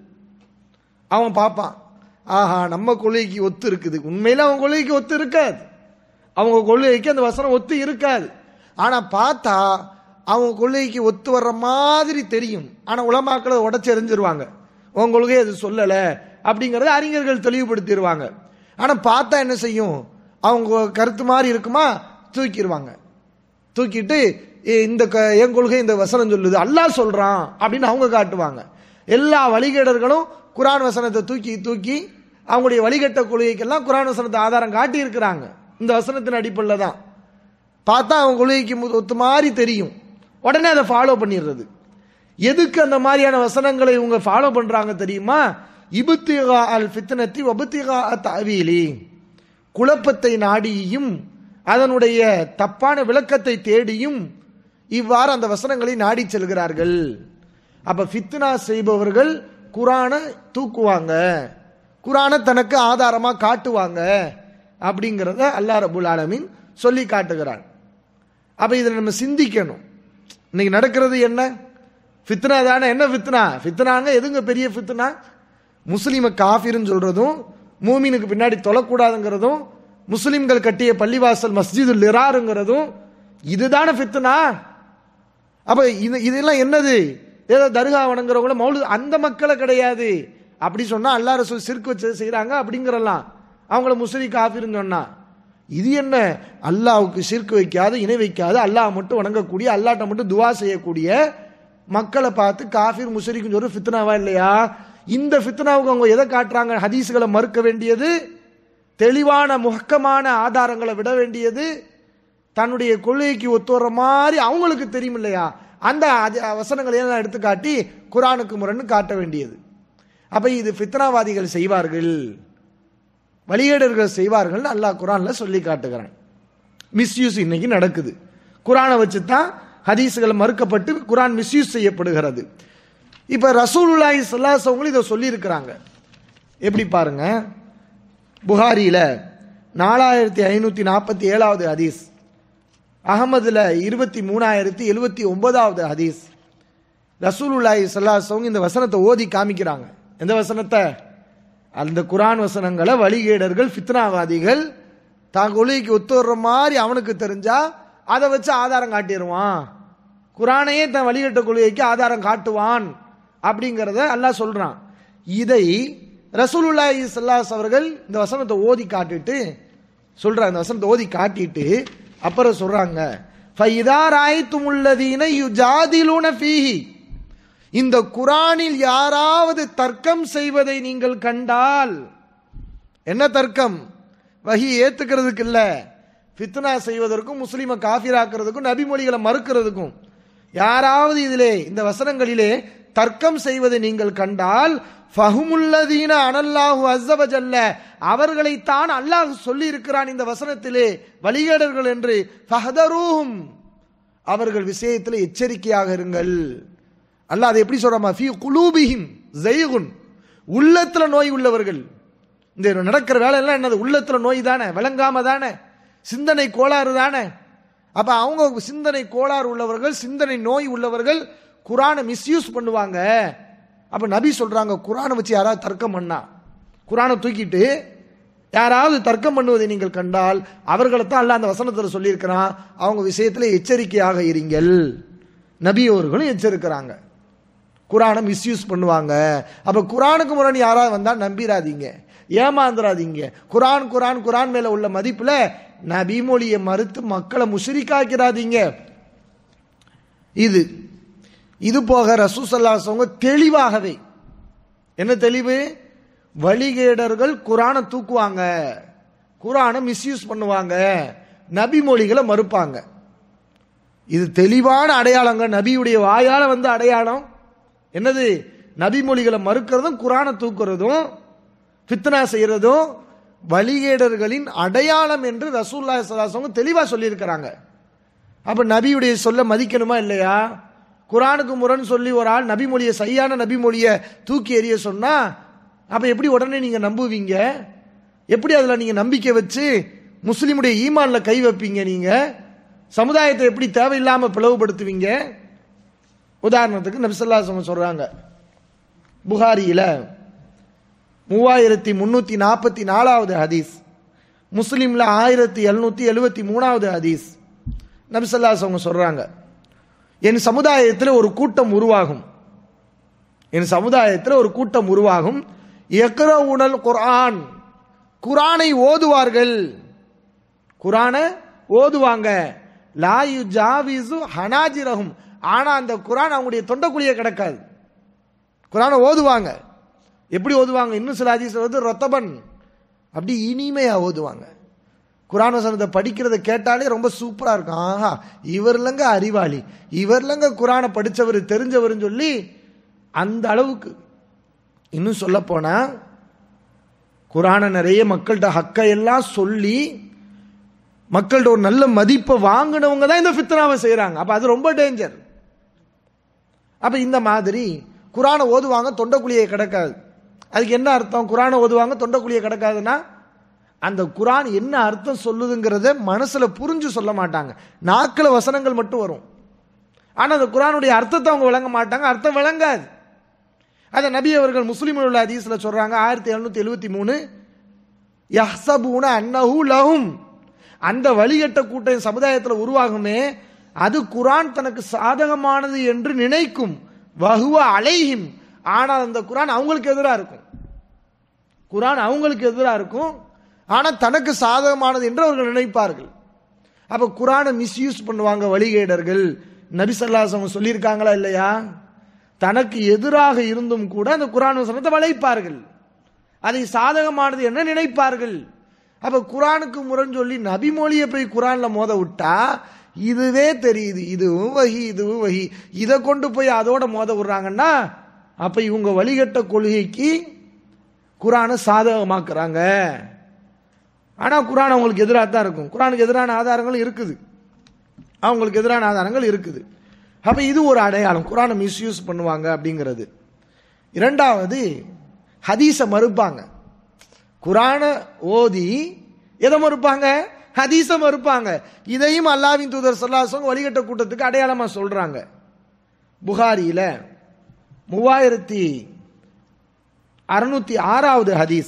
அவன் பார்ப்பான் ஆஹா நம்ம கொள்கைக்கு ஒத்து இருக்குது உண்மையில அவன் கொள்கைக்கு ஒத்து இருக்காது அவங்க கொள்கைக்கு அந்த வசனம் ஒத்து இருக்காது ஆனா பார்த்தா அவங்க கொள்கைக்கு ஒத்து வர்ற மாதிரி தெரியும் ஆனா உலமாக்களை உடச்சி எறிஞ்சிருவாங்க உன் கொள்கை அது சொல்லல அப்படிங்கறத அறிஞர்கள் தெளிவுபடுத்திடுவாங்க ஆனா பார்த்தா என்ன செய்யும் அவங்க கருத்து மாதிரி இருக்குமா தூக்கிடுவாங்க தூக்கிட்டு "ஏ, இந்த க- என் கொள்கை இந்த வசனம் சொல்லுது அல்லாஹ் சொல்றான் அப்படின்னு அவங்க காட்டுவாங்க எல்லா வழிகேடர்களும் குரான் வசனத்தை தூக்கி தூக்கி அவங்களுடைய வழிகட்ட கொள்கைக்கெல்லாம் குரான் வசனத்தை ஆதாரம் காட்டி இருக்கிறாங்க இந்த வசனத்தின் அடிப்படையில் தான் பார்த்தா அவங்க கொள்கைக்கு மு- ஒத்து மாதிரி தெரியும் உடனே அதை ஃபாலோ பண்ணிடுறது எதுக்கு அந்த மாதிரியான வசனங்களை இவங்க ஃபாலோ பண்றாங்க தெரியுமா இபுத்திகா அல் ஃபித்னத்தி வபுத்திகா தவீலி குழப்பத்தை நாடியும் அதனுடைய தப்பான விளக்கத்தை தேடியும் இவ்வாறு அந்த வசனங்களை நாடி செல்கிறார்கள் அப்ப ஃபித்னா செய்பவர்கள் குரானை தூக்குவாங்க குரானை தனக்கு ஆதாரமா காட்டுவாங்க அப்படிங்கிறத அல்லாஹ் ரபுல் ஆலமீன் சொல்லி காட்டுகிறான் அப்ப இதில் நம்ம சிந்திக்கணும் இன்னைக்கு நடக்கிறது என்ன ஃபித்னா தானே என்ன ஃபித்னா ஃபித்னாங்க எதுங்க பெரிய ஃபித்னா முஸ்லீமை காஃபிர்னு சொல்றதும் மூமினுக்கு பின்னாடி தொழக்கூடாதுங்கிறதும் முஸ்லிம்கள் கட்டிய பள்ளிவாசல் மஸ்ஜிதுல் லிராருங்கிறதும் இதுதானே ஃபித்னா அப்ப இது இதெல்லாம் என்னது ஏதோ தர்கா வணங்குறவங்கள மௌலு அந்த மக்களை கிடையாது அப்படி சொன்னா அல்லாஹ் ரசூல் சிறுக்கு வச்சு செய்றாங்க அப்படிங்கிறலாம் அவங்கள முஸ்லி காஃபிர்னு சொன்னா இது என்ன அல்லாஹ்வுக்கு சிறுக்கு வைக்காத இணை வைக்காத அல்லாஹ் மட்டும் வணங்கக்கூடிய அல்லாட்ட மட்டும் துவா செய்யக்கூடிய மக்களை பார்த்து காஃபிர் முஸ்லிக்குன்னு சொல்லி ஃபித்னாவா இல்லையா இந்த ஃபித்னாவுக்கு அவங்க எதை காட்டுறாங்க ஹதீஸ்களை மறுக்க வேண்டியது தெளிவான முஹக்கமான ஆதாரங்களை விட வேண்டியது தன்னுடைய கொள்கைக்கு ஒத்து வர்ற மாதிரி அவங்களுக்கு தெரியும் இல்லையா அந்த அதி- வசனங்களை எல்லாம் எடுத்து காட்டி குரானுக்கு முரண்னு காட்ட வேண்டியது அப்ப இது ஃபித்னாவாதிகள் செய்வார்கள் வழிகேடர்கள் செய்வார்கள் அல்லாஹ் குரான்ல சொல்லி காட்டுகிறான் மிஸ்யூஸ் இன்னைக்கு நடக்குது குரானை வச்சு தான் ஹதீஸ்கள் மறுக்கப்பட்டு குரான் மிஸ்யூஸ் செய்யப்படுகிறது இப்ப ரசூலுல்லாஹி ஸல்லல்லாஹு அலைஹி வஸல்லம் இதை சொல்லி இருக்கிறாங்க எப்படி பாருங்க புகாரியில நாலாயிரத்தி ஐநூத்தி நாற்பத்தி ஏழாவது ஹதீஸ் அகமதுல இருபத்தி மூணாயிரத்தி எழுபத்தி ஒன்பதாவது ஹதீஸ் ரசூலுல்லாஹி ஸல்லல்லாஹு அலைஹி வஸல்லம் இந்த வசனத்தை ஓதி காமிக்கிறாங்க எந்த வசனத்தை அந்த குரான் வசனங்களை வழிகேடர்கள் ஃபித்னாவாதிகள் தான் கொள்கைக்கு ஒத்து வர்ற மாதிரி அவனுக்கு தெரிஞ்சா அதை வச்சு ஆதாரம் காட்டிடுவான் குரானையே தன் வழிகட்ட கொள்கைக்கு ஆதாரம் காட்டுவான் அப்படிங்கிறத அல்லாஹ் சொல்றான் இதை ரசூலுல்லாஹி ஸல்லல்லாஹு அவர்கள் இந்த வசனத்தை ஓதி காட்டிட்டு சொல்றாங்க இந்த வசனத்தை ஓதி காட்டிட்டு அப்புறம் சொல்றாங்க ஃபைதா ராய்த்துமுல்லதீன யுஜாதிலூன ஃபீஹி இந்த குரானில் யாராவது தர்க்கம் செய்வதை நீங்கள் கண்டால் என்ன தர்க்கம் வஹி ஏத்துக்கிறதுக்கு இல்ல ஃபித்னா செய்வதற்கும் முஸ்லீமை காஃபிராக்குறதுக்கும் நபிமொழிகளை மறுக்கிறதுக்கும் யாராவது இதிலே இந்த வசனங்களிலே தர்க்கம் செய்வதை நீங்கள் கண்டால் ஃபஹுமுல்லதீன அனல்லாஹு அஸ்ஸவஜல்ல அவர்களைத்தான் அல்லாஹ் சொல்லி இருக்கிறான் இந்த வசனத்திலே வழிகேடர்கள் என்று ஃபஹதரூஹும் அவர்கள் விஷயத்தில் எச்சரிக்கையாக இருங்கள் அல்லாஹ் அதை எப்படி சொல்றாமா ஃபீ குலூபிஹிம் ஜெய்குன் உள்ளத்துல நோய் உள்ளவர்கள் இந்த நடக்கிற வேலை எல்லாம் என்னது உள்ளத்துல நோய் தானே விளங்காம தானே சிந்தனை கோளாறு தானே அப்ப அவங்க சிந்தனை கோளாறு உள்ளவர்கள் சிந்தனை நோய் உள்ளவர்கள் குரானை மிஸ்யூஸ் பண்ணுவாங்க அப்ப நபி சொல்றாங்க குரானை வச்சு யாராவது தர்க்கம் பண்ணா குரானை தூக்கிட்டு யாராவது தர்க்கம் பண்ணுவதை நீங்கள் கண்டால் அவர்களை தான் அல்ல அந்த வசனத்தில் சொல்லியிருக்கிறான் அவங்க விஷயத்துல எச்சரிக்கையாக இருங்கள் நபி அவர்களும் எச்சரிக்கிறாங்க குரானை மிஸ்யூஸ் பண்ணுவாங்க அப்ப குரானுக்கு முரண் யாராவது வந்தா நம்பிராதீங்க ஏமாந்துராதீங்க குரான் குரான் குரான் மேல உள்ள மதிப்புல நபிமொழியை மறுத்து மக்களை முஷரிக்காக்கிறாதீங்க இது இது போக ரசூசல்லாசவங்க தெளிவாகவே என்ன தெளிவு வழிகேடர்கள் குரானை தூக்குவாங்க குரானை மிஸ்யூஸ் பண்ணுவாங்க நபிமொழிகளை மறுப்பாங்க இது தெளிவான அடையாளங்க நபியுடைய வாயால வந்த அடையாளம் என்னது நபிமொழிகளை மறுக்கிறதும் குரானை தூக்குறதும் ஃபித்னா செய்யறதும் வழிகேடர்களின் அடையாளம் என்று ரசூல்லா சலாசவங்க தெளிவா சொல்லியிருக்கிறாங்க அப்ப நபியுடைய சொல்ல மதிக்கணுமா இல்லையா குரானுக்கு முரண் சொல்லி ஒரு ஆள் நபிமொழியை சரியான நபிமொழியை தூக்கி எறிய சொன்னா அப்ப எப்படி உடனே நீங்க நம்புவீங்க எப்படி அதுல நீங்க நம்பிக்கை வச்சு முஸ்லிமுடைய ஈமான்ல கை வைப்பீங்க நீங்க சமுதாயத்தை எப்படி தேவையில்லாம பிளவுபடுத்துவீங்க உதாரணத்துக்கு நபிசல்லாசம் சொல்றாங்க புகாரியில மூவாயிரத்தி முன்னூத்தி நாற்பத்தி நாலாவது ஹதீஸ் முஸ்லீம்ல ஆயிரத்தி எழுநூத்தி எழுபத்தி மூணாவது ஹதீஸ் நபிசல்லாஸ் அவங்க சொல்றாங்க என் சமுதாயத்தில் ஒரு கூட்டம் உருவாகும் என் சமுதாயத்தில் ஒரு கூட்டம் உருவாகும் எக்கர உணல் குர்ஆன் குரானை ஓதுவார்கள் குரானை ஓதுவாங்க லாயு ஜாவிசு ஹனாஜிரகும் ஆனா அந்த குரான் அவங்களுடைய தொண்டக்குழிய கிடக்காது குரானை ஓதுவாங்க எப்படி ஓதுவாங்க இன்னும் சில ஹதீஸ் வந்து ரொத்தபன் அப்படி இனிமையா ஓதுவாங்க குரான் வசனத்தை படிக்கிறத கேட்டாலே ரொம்ப சூப்பரா இருக்கும் ஆஹா இவர்லங்க அறிவாளி இவர்லங்க குரானை படிச்சவர் தெரிஞ்சவர்னு சொல்லி அந்த அளவுக்கு இன்னும் சொல்ல போனா குரானை நிறைய மக்கள்கிட்ட ஹக்கை எல்லாம் சொல்லி மக்கள்கிட்ட ஒரு நல்ல மதிப்பை வாங்கினவங்க தான் இந்த ஃபித்னாவை செய்யறாங்க அப்ப அது ரொம்ப டேஞ்சர் அப்ப இந்த மாதிரி குரானை ஓதுவாங்க தொண்டக்குழியை கிடக்காது அதுக்கு என்ன அர்த்தம் குரானை ஓதுவாங்க தொண்டக்குழியை கிடக்காதுன்னா அந்த குரான் என்ன அர்த்தம் சொல்லுதுங்கிறத மனசுல புரிஞ்சு சொல்ல மாட்டாங்க நாக்கில் வசனங்கள் மட்டும் வரும் ஆனா அந்த குரானுடைய அர்த்தத்தை அவங்க விளங்க மாட்டாங்க அர்த்தம் விளங்காது அதை நபி அவர்கள் முஸ்லீம் உள்ள ஹதீஸ்ல சொல்றாங்க ஆயிரத்தி எழுநூத்தி எழுபத்தி மூணு யஹ்சபூன அன்னஹு லஹும் அந்த வழிகட்ட கூட்டம் சமுதாயத்தில் உருவாகுமே அது குரான் தனக்கு சாதகமானது என்று நினைக்கும் வகுவ அலைஹிம் ஆனால் அந்த குரான் அவங்களுக்கு எதிராக இருக்கும் குரான் அவங்களுக்கு எதிராக இருக்கும் ஆனால் தனக்கு சாதகமானது என்று அவர்கள் நினைப்பார்கள் அப்ப குரானை மிஸ்யூஸ் பண்ணுவாங்க வழிகேடர்கள் நபிசல்லாசம் சொல்லியிருக்காங்களா இல்லையா தனக்கு எதிராக இருந்தும் கூட அந்த குரான் வசனத்தை வளைப்பார்கள் அதை சாதகமானது என்ன நினைப்பார்கள் அப்ப குரானுக்கு முரண் சொல்லி நபிமொழியை போய் குரான்ல மோத விட்டா இதுவே தெரியுது இதுவும் வகி இதுவும் வகி இதை கொண்டு போய் அதோட மோத விடுறாங்கன்னா அப்ப இவங்க வழிகட்ட கொள்கைக்கு குரானை சாதகமாக்குறாங்க ஆனா குரான் அவங்களுக்கு எதிராக தான் இருக்கும் குரானுக்கு எதிரான ஆதாரங்கள் இருக்குது அவங்களுக்கு எதிரான ஆதாரங்கள் இருக்குது அப்ப இது ஒரு அடையாளம் குரானை மிஸ்யூஸ் பண்ணுவாங்க அப்படிங்கிறது இரண்டாவது ஹதீஸை மறுப்பாங்க குரானை ஓதி எதை மறுப்பாங்க ஹதீஸ மறுப்பாங்க இதையும் அல்லாவின் தூதர் சொல்லாசவங்க வழிகட்ட கூட்டத்துக்கு அடையாளமா சொல்றாங்க புகாரியில மூவாயிரத்தி அறுநூத்தி ஆறாவது ஹதீஸ்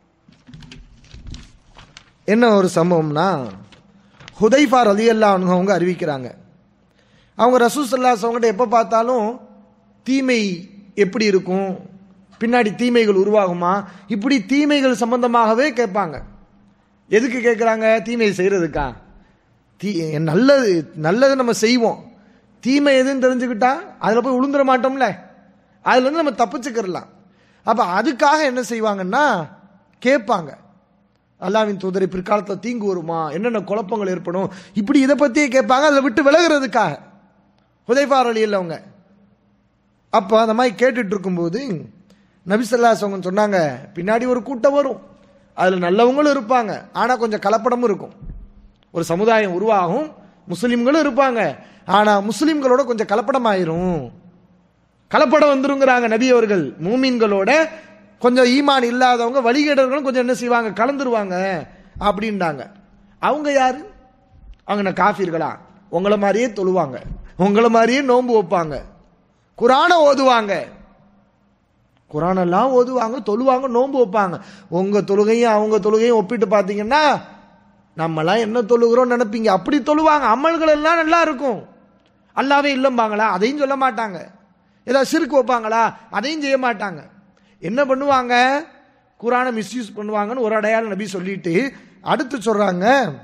என்ன ஒரு சம்பவம்னா ஹுதைஃபா ரலி அல்லா அவங்க அறிவிக்கிறாங்க அவங்க ரசூசல்லாஸ் அவங்ககிட்ட எப்போ பார்த்தாலும் தீமை எப்படி இருக்கும் பின்னாடி தீமைகள் உருவாகுமா இப்படி தீமைகள் சம்பந்தமாகவே கேட்பாங்க எதுக்கு கேட்குறாங்க தீமை செய்யறதுக்கா தீ நல்லது நல்லதை நம்ம செய்வோம் தீமை எதுன்னு தெரிஞ்சுக்கிட்டா அதில் போய் விழுந்துட மாட்டோம்ல அதுல இருந்து நம்ம தப்பிச்சுக்கிறலாம் அப்ப அதுக்காக என்ன செய்வாங்கன்னா கேட்பாங்க அல்லாவின் தூதரை பிற்காலத்தில் தீங்கு வருமா என்னென்ன குழப்பங்கள் ஏற்படும் இப்படி இதை பத்தியே கேட்பாங்க அதை விட்டு விலகிறதுக்காக உதைபார் அலி அவங்க அப்போ அந்த மாதிரி கேட்டுட்டு இருக்கும்போது நபிசல்லாசவங்க சொன்னாங்க பின்னாடி ஒரு கூட்டம் வரும் அதில் நல்லவங்களும் இருப்பாங்க ஆனால் கொஞ்சம் கலப்படமும் இருக்கும் ஒரு சமுதாயம் உருவாகும் முஸ்லிம்களும் இருப்பாங்க ஆனால் முஸ்லிம்களோட கொஞ்சம் கலப்படம் ஆயிரும் கலப்படம் வந்துருங்கிறாங்க நபி அவர்கள் மூமீன்களோட கொஞ்சம் ஈமான் இல்லாதவங்க வழிகேடர்களும் கொஞ்சம் என்ன செய்வாங்க கலந்துருவாங்க அப்படின்றாங்க அவங்க யாரு அவங்க என்ன காஃபிர்களா உங்களை மாதிரியே தொழுவாங்க உங்களை மாதிரியே நோன்பு வைப்பாங்க குரானை ஓதுவாங்க குரானெல்லாம் ஓதுவாங்க தொழுவாங்க நோன்பு வைப்பாங்க உங்க தொழுகையும் அவங்க தொழுகையும் ஒப்பிட்டு பார்த்தீங்கன்னா நம்மலாம் என்ன தொழுகிறோம் நினைப்பீங்க அப்படி தொழுவாங்க அமல்கள் எல்லாம் நல்லா இருக்கும் அல்லாவே இல்லம்பாங்களா அதையும் சொல்ல மாட்டாங்க ஏதாவது சிறுக்கு வைப்பாங்களா அதையும் செய்ய மாட்டாங்க என்ன பண்ணுவாங்க குரானை மிஸ்யூஸ் பண்ணுவாங்கன்னு ஒரு அடையாளம் நபி சொல்லிட்டு அடுத்து சொல்றாங்க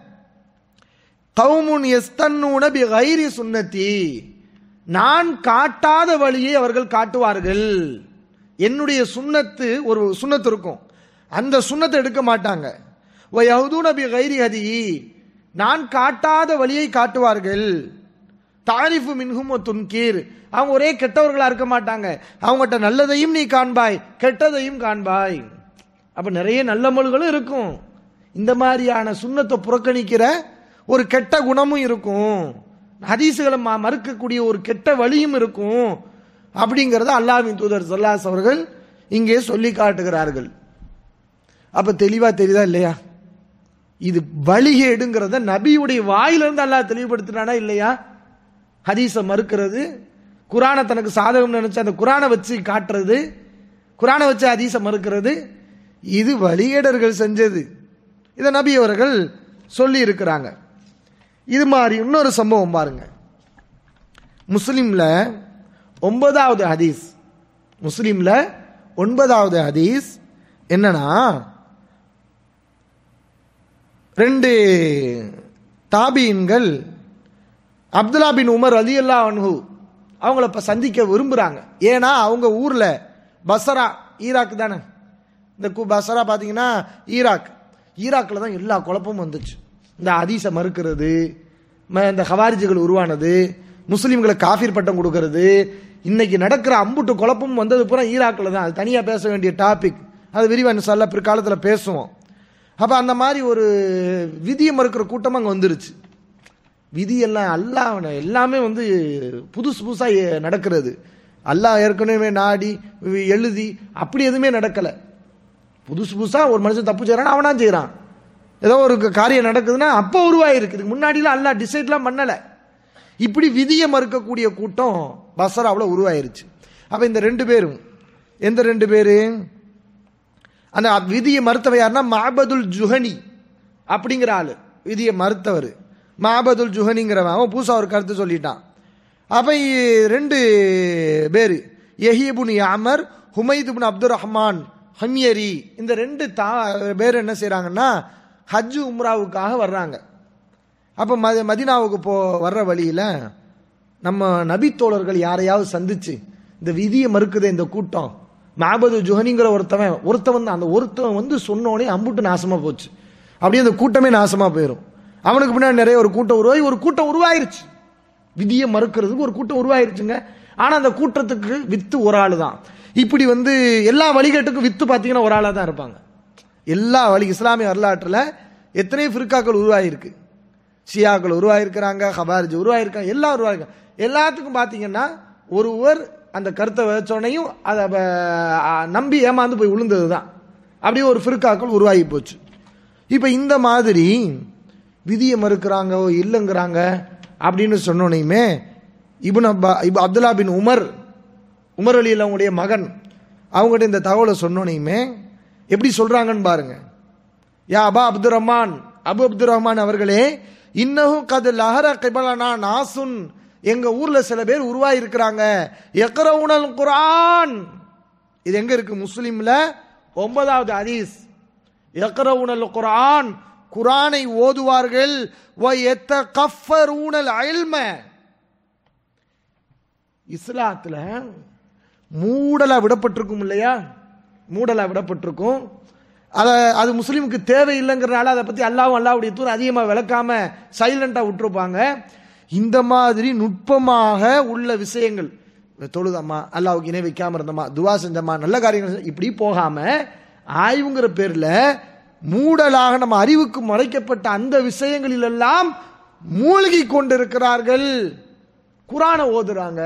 கவுமுன் எஸ்தன்னூன பி கைரி சுன்னத்தி நான் காட்டாத வழியை அவர்கள் காட்டுவார்கள் என்னுடைய சுண்ணத்து ஒரு சுண்ணத்து இருக்கும் அந்த சுண்ணத்தை எடுக்க மாட்டாங்க வயஹுதூன பி கைரி ஹதி நான் காட்டாத வழியை காட்டுவார்கள் தாரிஃபு மின்ஹும் துன்கீர் அவங்க ஒரே கெட்டவர்களா இருக்க மாட்டாங்க அவங்ககிட்ட நல்லதையும் நீ காண்பாய் கெட்டதையும் காண்பாய் அப்ப நிறைய நல்லமல்களும் இருக்கும் இந்த மாதிரியான சுண்ணத்தை புறக்கணிக்கிற ஒரு கெட்ட குணமும் இருக்கும் ஹதீசுகளை ம- மறுக்கக்கூடிய ஒரு கெட்ட வழியும் இருக்கும் அப்படிங்கறத அல்லாஹ்வின் தூதர் சொல்லாஸ் அவர்கள் இங்கே சொல்லி காட்டுகிறார்கள் அப்ப தெளிவா தெரியுதா இல்லையா இது வழிகேடுங்கிறத நபியுடைய வாயிலிருந்து அல்லாஹ் தெளிவுபடுத்தினானா இல்லையா ஹதீஸை மறுக்கிறது குரானை தனக்கு சாதகம் நினைச்சு அந்த குரானை வச்சு காட்டுறது குரானை வச்சு ஹதீஸை மறுக்கிறது இது வழிகேடர்கள் செஞ்சது இதை நபி அவர்கள் சொல்லி இருக்கிறாங்க இது மாதிரி இன்னொரு சம்பவம் பாருங்க முஸ்லிம்ல ஒன்பதாவது ஹதீஸ் முஸ்லிம்ல ஒன்பதாவது ஹதீஸ் என்னன்னா ரெண்டு தாபீன்கள் அப்துல்லா பின் உமர் அலி அல்லா அன்ஹு அவங்கள இப்போ சந்திக்க விரும்புகிறாங்க ஏன்னா அவங்க ஊரில் பசரா ஈராக் தானே இந்த கு பசரா பார்த்தீங்கன்னா ஈராக் ஈராக்கில் தான் எல்லா குழப்பமும் வந்துச்சு இந்த ஹதீஸை மறுக்கிறது ம- இந்த ஹவாரிஜுகள் உருவானது முஸ்லீம்களை காஃபிர் பட்டம் கொடுக்கறது இன்னைக்கு நடக்கிற அம்புட்டு குழப்பமும் வந்தது பூரா ஈராக்கில் தான் அது தனியாக பேச வேண்டிய டாபிக் அது விரிவாக சொல்ல பிற்காலத்தில் பேசுவோம் அப்போ அந்த மாதிரி ஒரு விதியை மறுக்கிற கூட்டம் அங்கே வந்துருச்சு விதியெல்லாம் அல்லாஹ் எல்லாமே வந்து புதுசு புதுசாக நடக்கிறது அல்லாஹ் ஏற்கனவே நாடி எழுதி அப்படி எதுவுமே நடக்கலை புதுசு புதுசாக ஒரு மனுஷன் தப்பு செய்கிறான் அவனா செய்கிறான் ஏதோ ஒரு காரியம் நடக்குதுன்னா அப்போ உருவாயிருக்கு இதுக்கு முன்னாடிலாம் அல்லாஹ் டிசைட்லாம் பண்ணலை இப்படி விதியை மறுக்கக்கூடிய கூட்டம் பசராவில் உருவாயிருச்சு அப்போ இந்த ரெண்டு பேரும் எந்த ரெண்டு பேரு அந்த விதியை மறுத்தவர் யாருன்னா மாபதுல் ஜுஹனி அப்படிங்கிற ஆளு விதியை மறுத்தவர் மாபதுல் ஜுஹனிங்கிறவன் அவன் புதுசா ஒரு கருத்து சொல்லிட்டான் அப்ப இ- ரெண்டு பேர் எஹிபுன் யாமர் ஹுமைதுபின் அப்துல் ரஹ்மான் ஹம்யரி இந்த ரெண்டு தா பேர் என்ன செய்றாங்கன்னா ஹஜ் உம்ராவுக்காக வர்றாங்க அப்போ மத மதினாவுக்கு போ வர்ற வழியில நம்ம நபித்தோழர்கள் யாரையாவது சந்திச்சு இந்த விதியை மறுக்குதே இந்த கூட்டம் மாபது ஜுஹனிங்கிற ஒருத்தவன் ஒருத்தவன் தான் அந்த ஒருத்தவன் வந்து சொன்னோடனே அம்புட்டு நாசமா போச்சு அப்படியே அந்த கூட்டமே நாசமா போயிடும் அவனுக்கு பின்னாடி நிறைய ஒரு கூட்டம் உருவாகி ஒரு கூட்டம் உருவாயிருச்சு விதியை மறுக்கிறதுக்கு ஒரு கூட்டம் உருவாயிருச்சுங்க ஆனா அந்த கூட்டத்துக்கு வித்து ஒரு ஆளு தான் இப்படி வந்து எல்லா வழிகட்டுக்கும் வித்து பார்த்தீங்கன்னா ஒரு ஆளா தான் இருப்பாங்க எல்லா வழி இஸ்லாமிய வரலாற்றுல எத்தனை ஃபிர்காக்கள் உருவாயிருக்கு ஷியாக்கள் உருவாயிருக்கிறாங்க ஹபாரிஜ் உருவாயிருக்காங்க எல்லாம் உருவாயிருக்காங்க எல்லாத்துக்கும் பார்த்தீங்கன்னா ஒருவர் அந்த கருத்தை வச்சோடனையும் அதை அவ- அ- நம்பி ஏமாந்து போய் விழுந்தது தான் அப்படியே ஒரு ஃபிர்காக்கள் உருவாகி போச்சு இப்போ இந்த மாதிரி விதியை மறுக்கிறாங்க ஓ இல்லைங்கிறாங்க அப்படின்னு சொன்னோனையுமே இப்னு அப்பா இப் Abdullah bin Umar Umar Ali அவங்களுடைய மகன் அவங்ககிட்ட இந்த தகவலை சொன்னோனையுமே எப்படி சொல்றாங்கன்னு பாருங்க யா அபா அப்துல் ரஹ்மான் அபு அப்துல் ரஹ்மான் அவர்களே இன்னஹும் கது லஹர கிபலனா நாசுன் எங்க ஊர்ல சில பேர் உருவாயிருக்கிறாங்க எக்கரவுனல் குரான் இது எங்க இருக்கு முஸ்லிம்ல ஒன்பதாவது ஹதீஸ் யக்ரவுனல் குர்ஆன் குர்ஆனை ஓதுவார்கள் வ யத்தகஃபரூனல் இல்ம இஸ்லாத்துல மூடலா விடப்பட்டிருக்கும் இல்லையா மூடலா விடப்பட்டிருக்கும் அத அது முஸ்லீமுக்கு தேவையில்லைங்கிறனால அதை பத்தி அல்லாவும் அல்லாவுடைய தூர் அதிகமா விளக்காம சைலண்டா விட்டுருப்பாங்க இந்த மாதிரி நுட்பமாக உள்ள விஷயங்கள் தொழுதம்மா அல்லாவுக்கு இணை வைக்காம இருந்தம்மா துவா செஞ்சம்மா நல்ல காரியங்கள் செஞ்ச- இப்படி போகாம ஆய்வுங்கிற பேர்ல மூடலாக நம்ம அறிவுக்கு மறைக்கப்பட்ட அந்த விஷயங்களில் எல்லாம் மூழ்கி கொண்டிருக்கிறார்கள் குரானை ஓதுறாங்க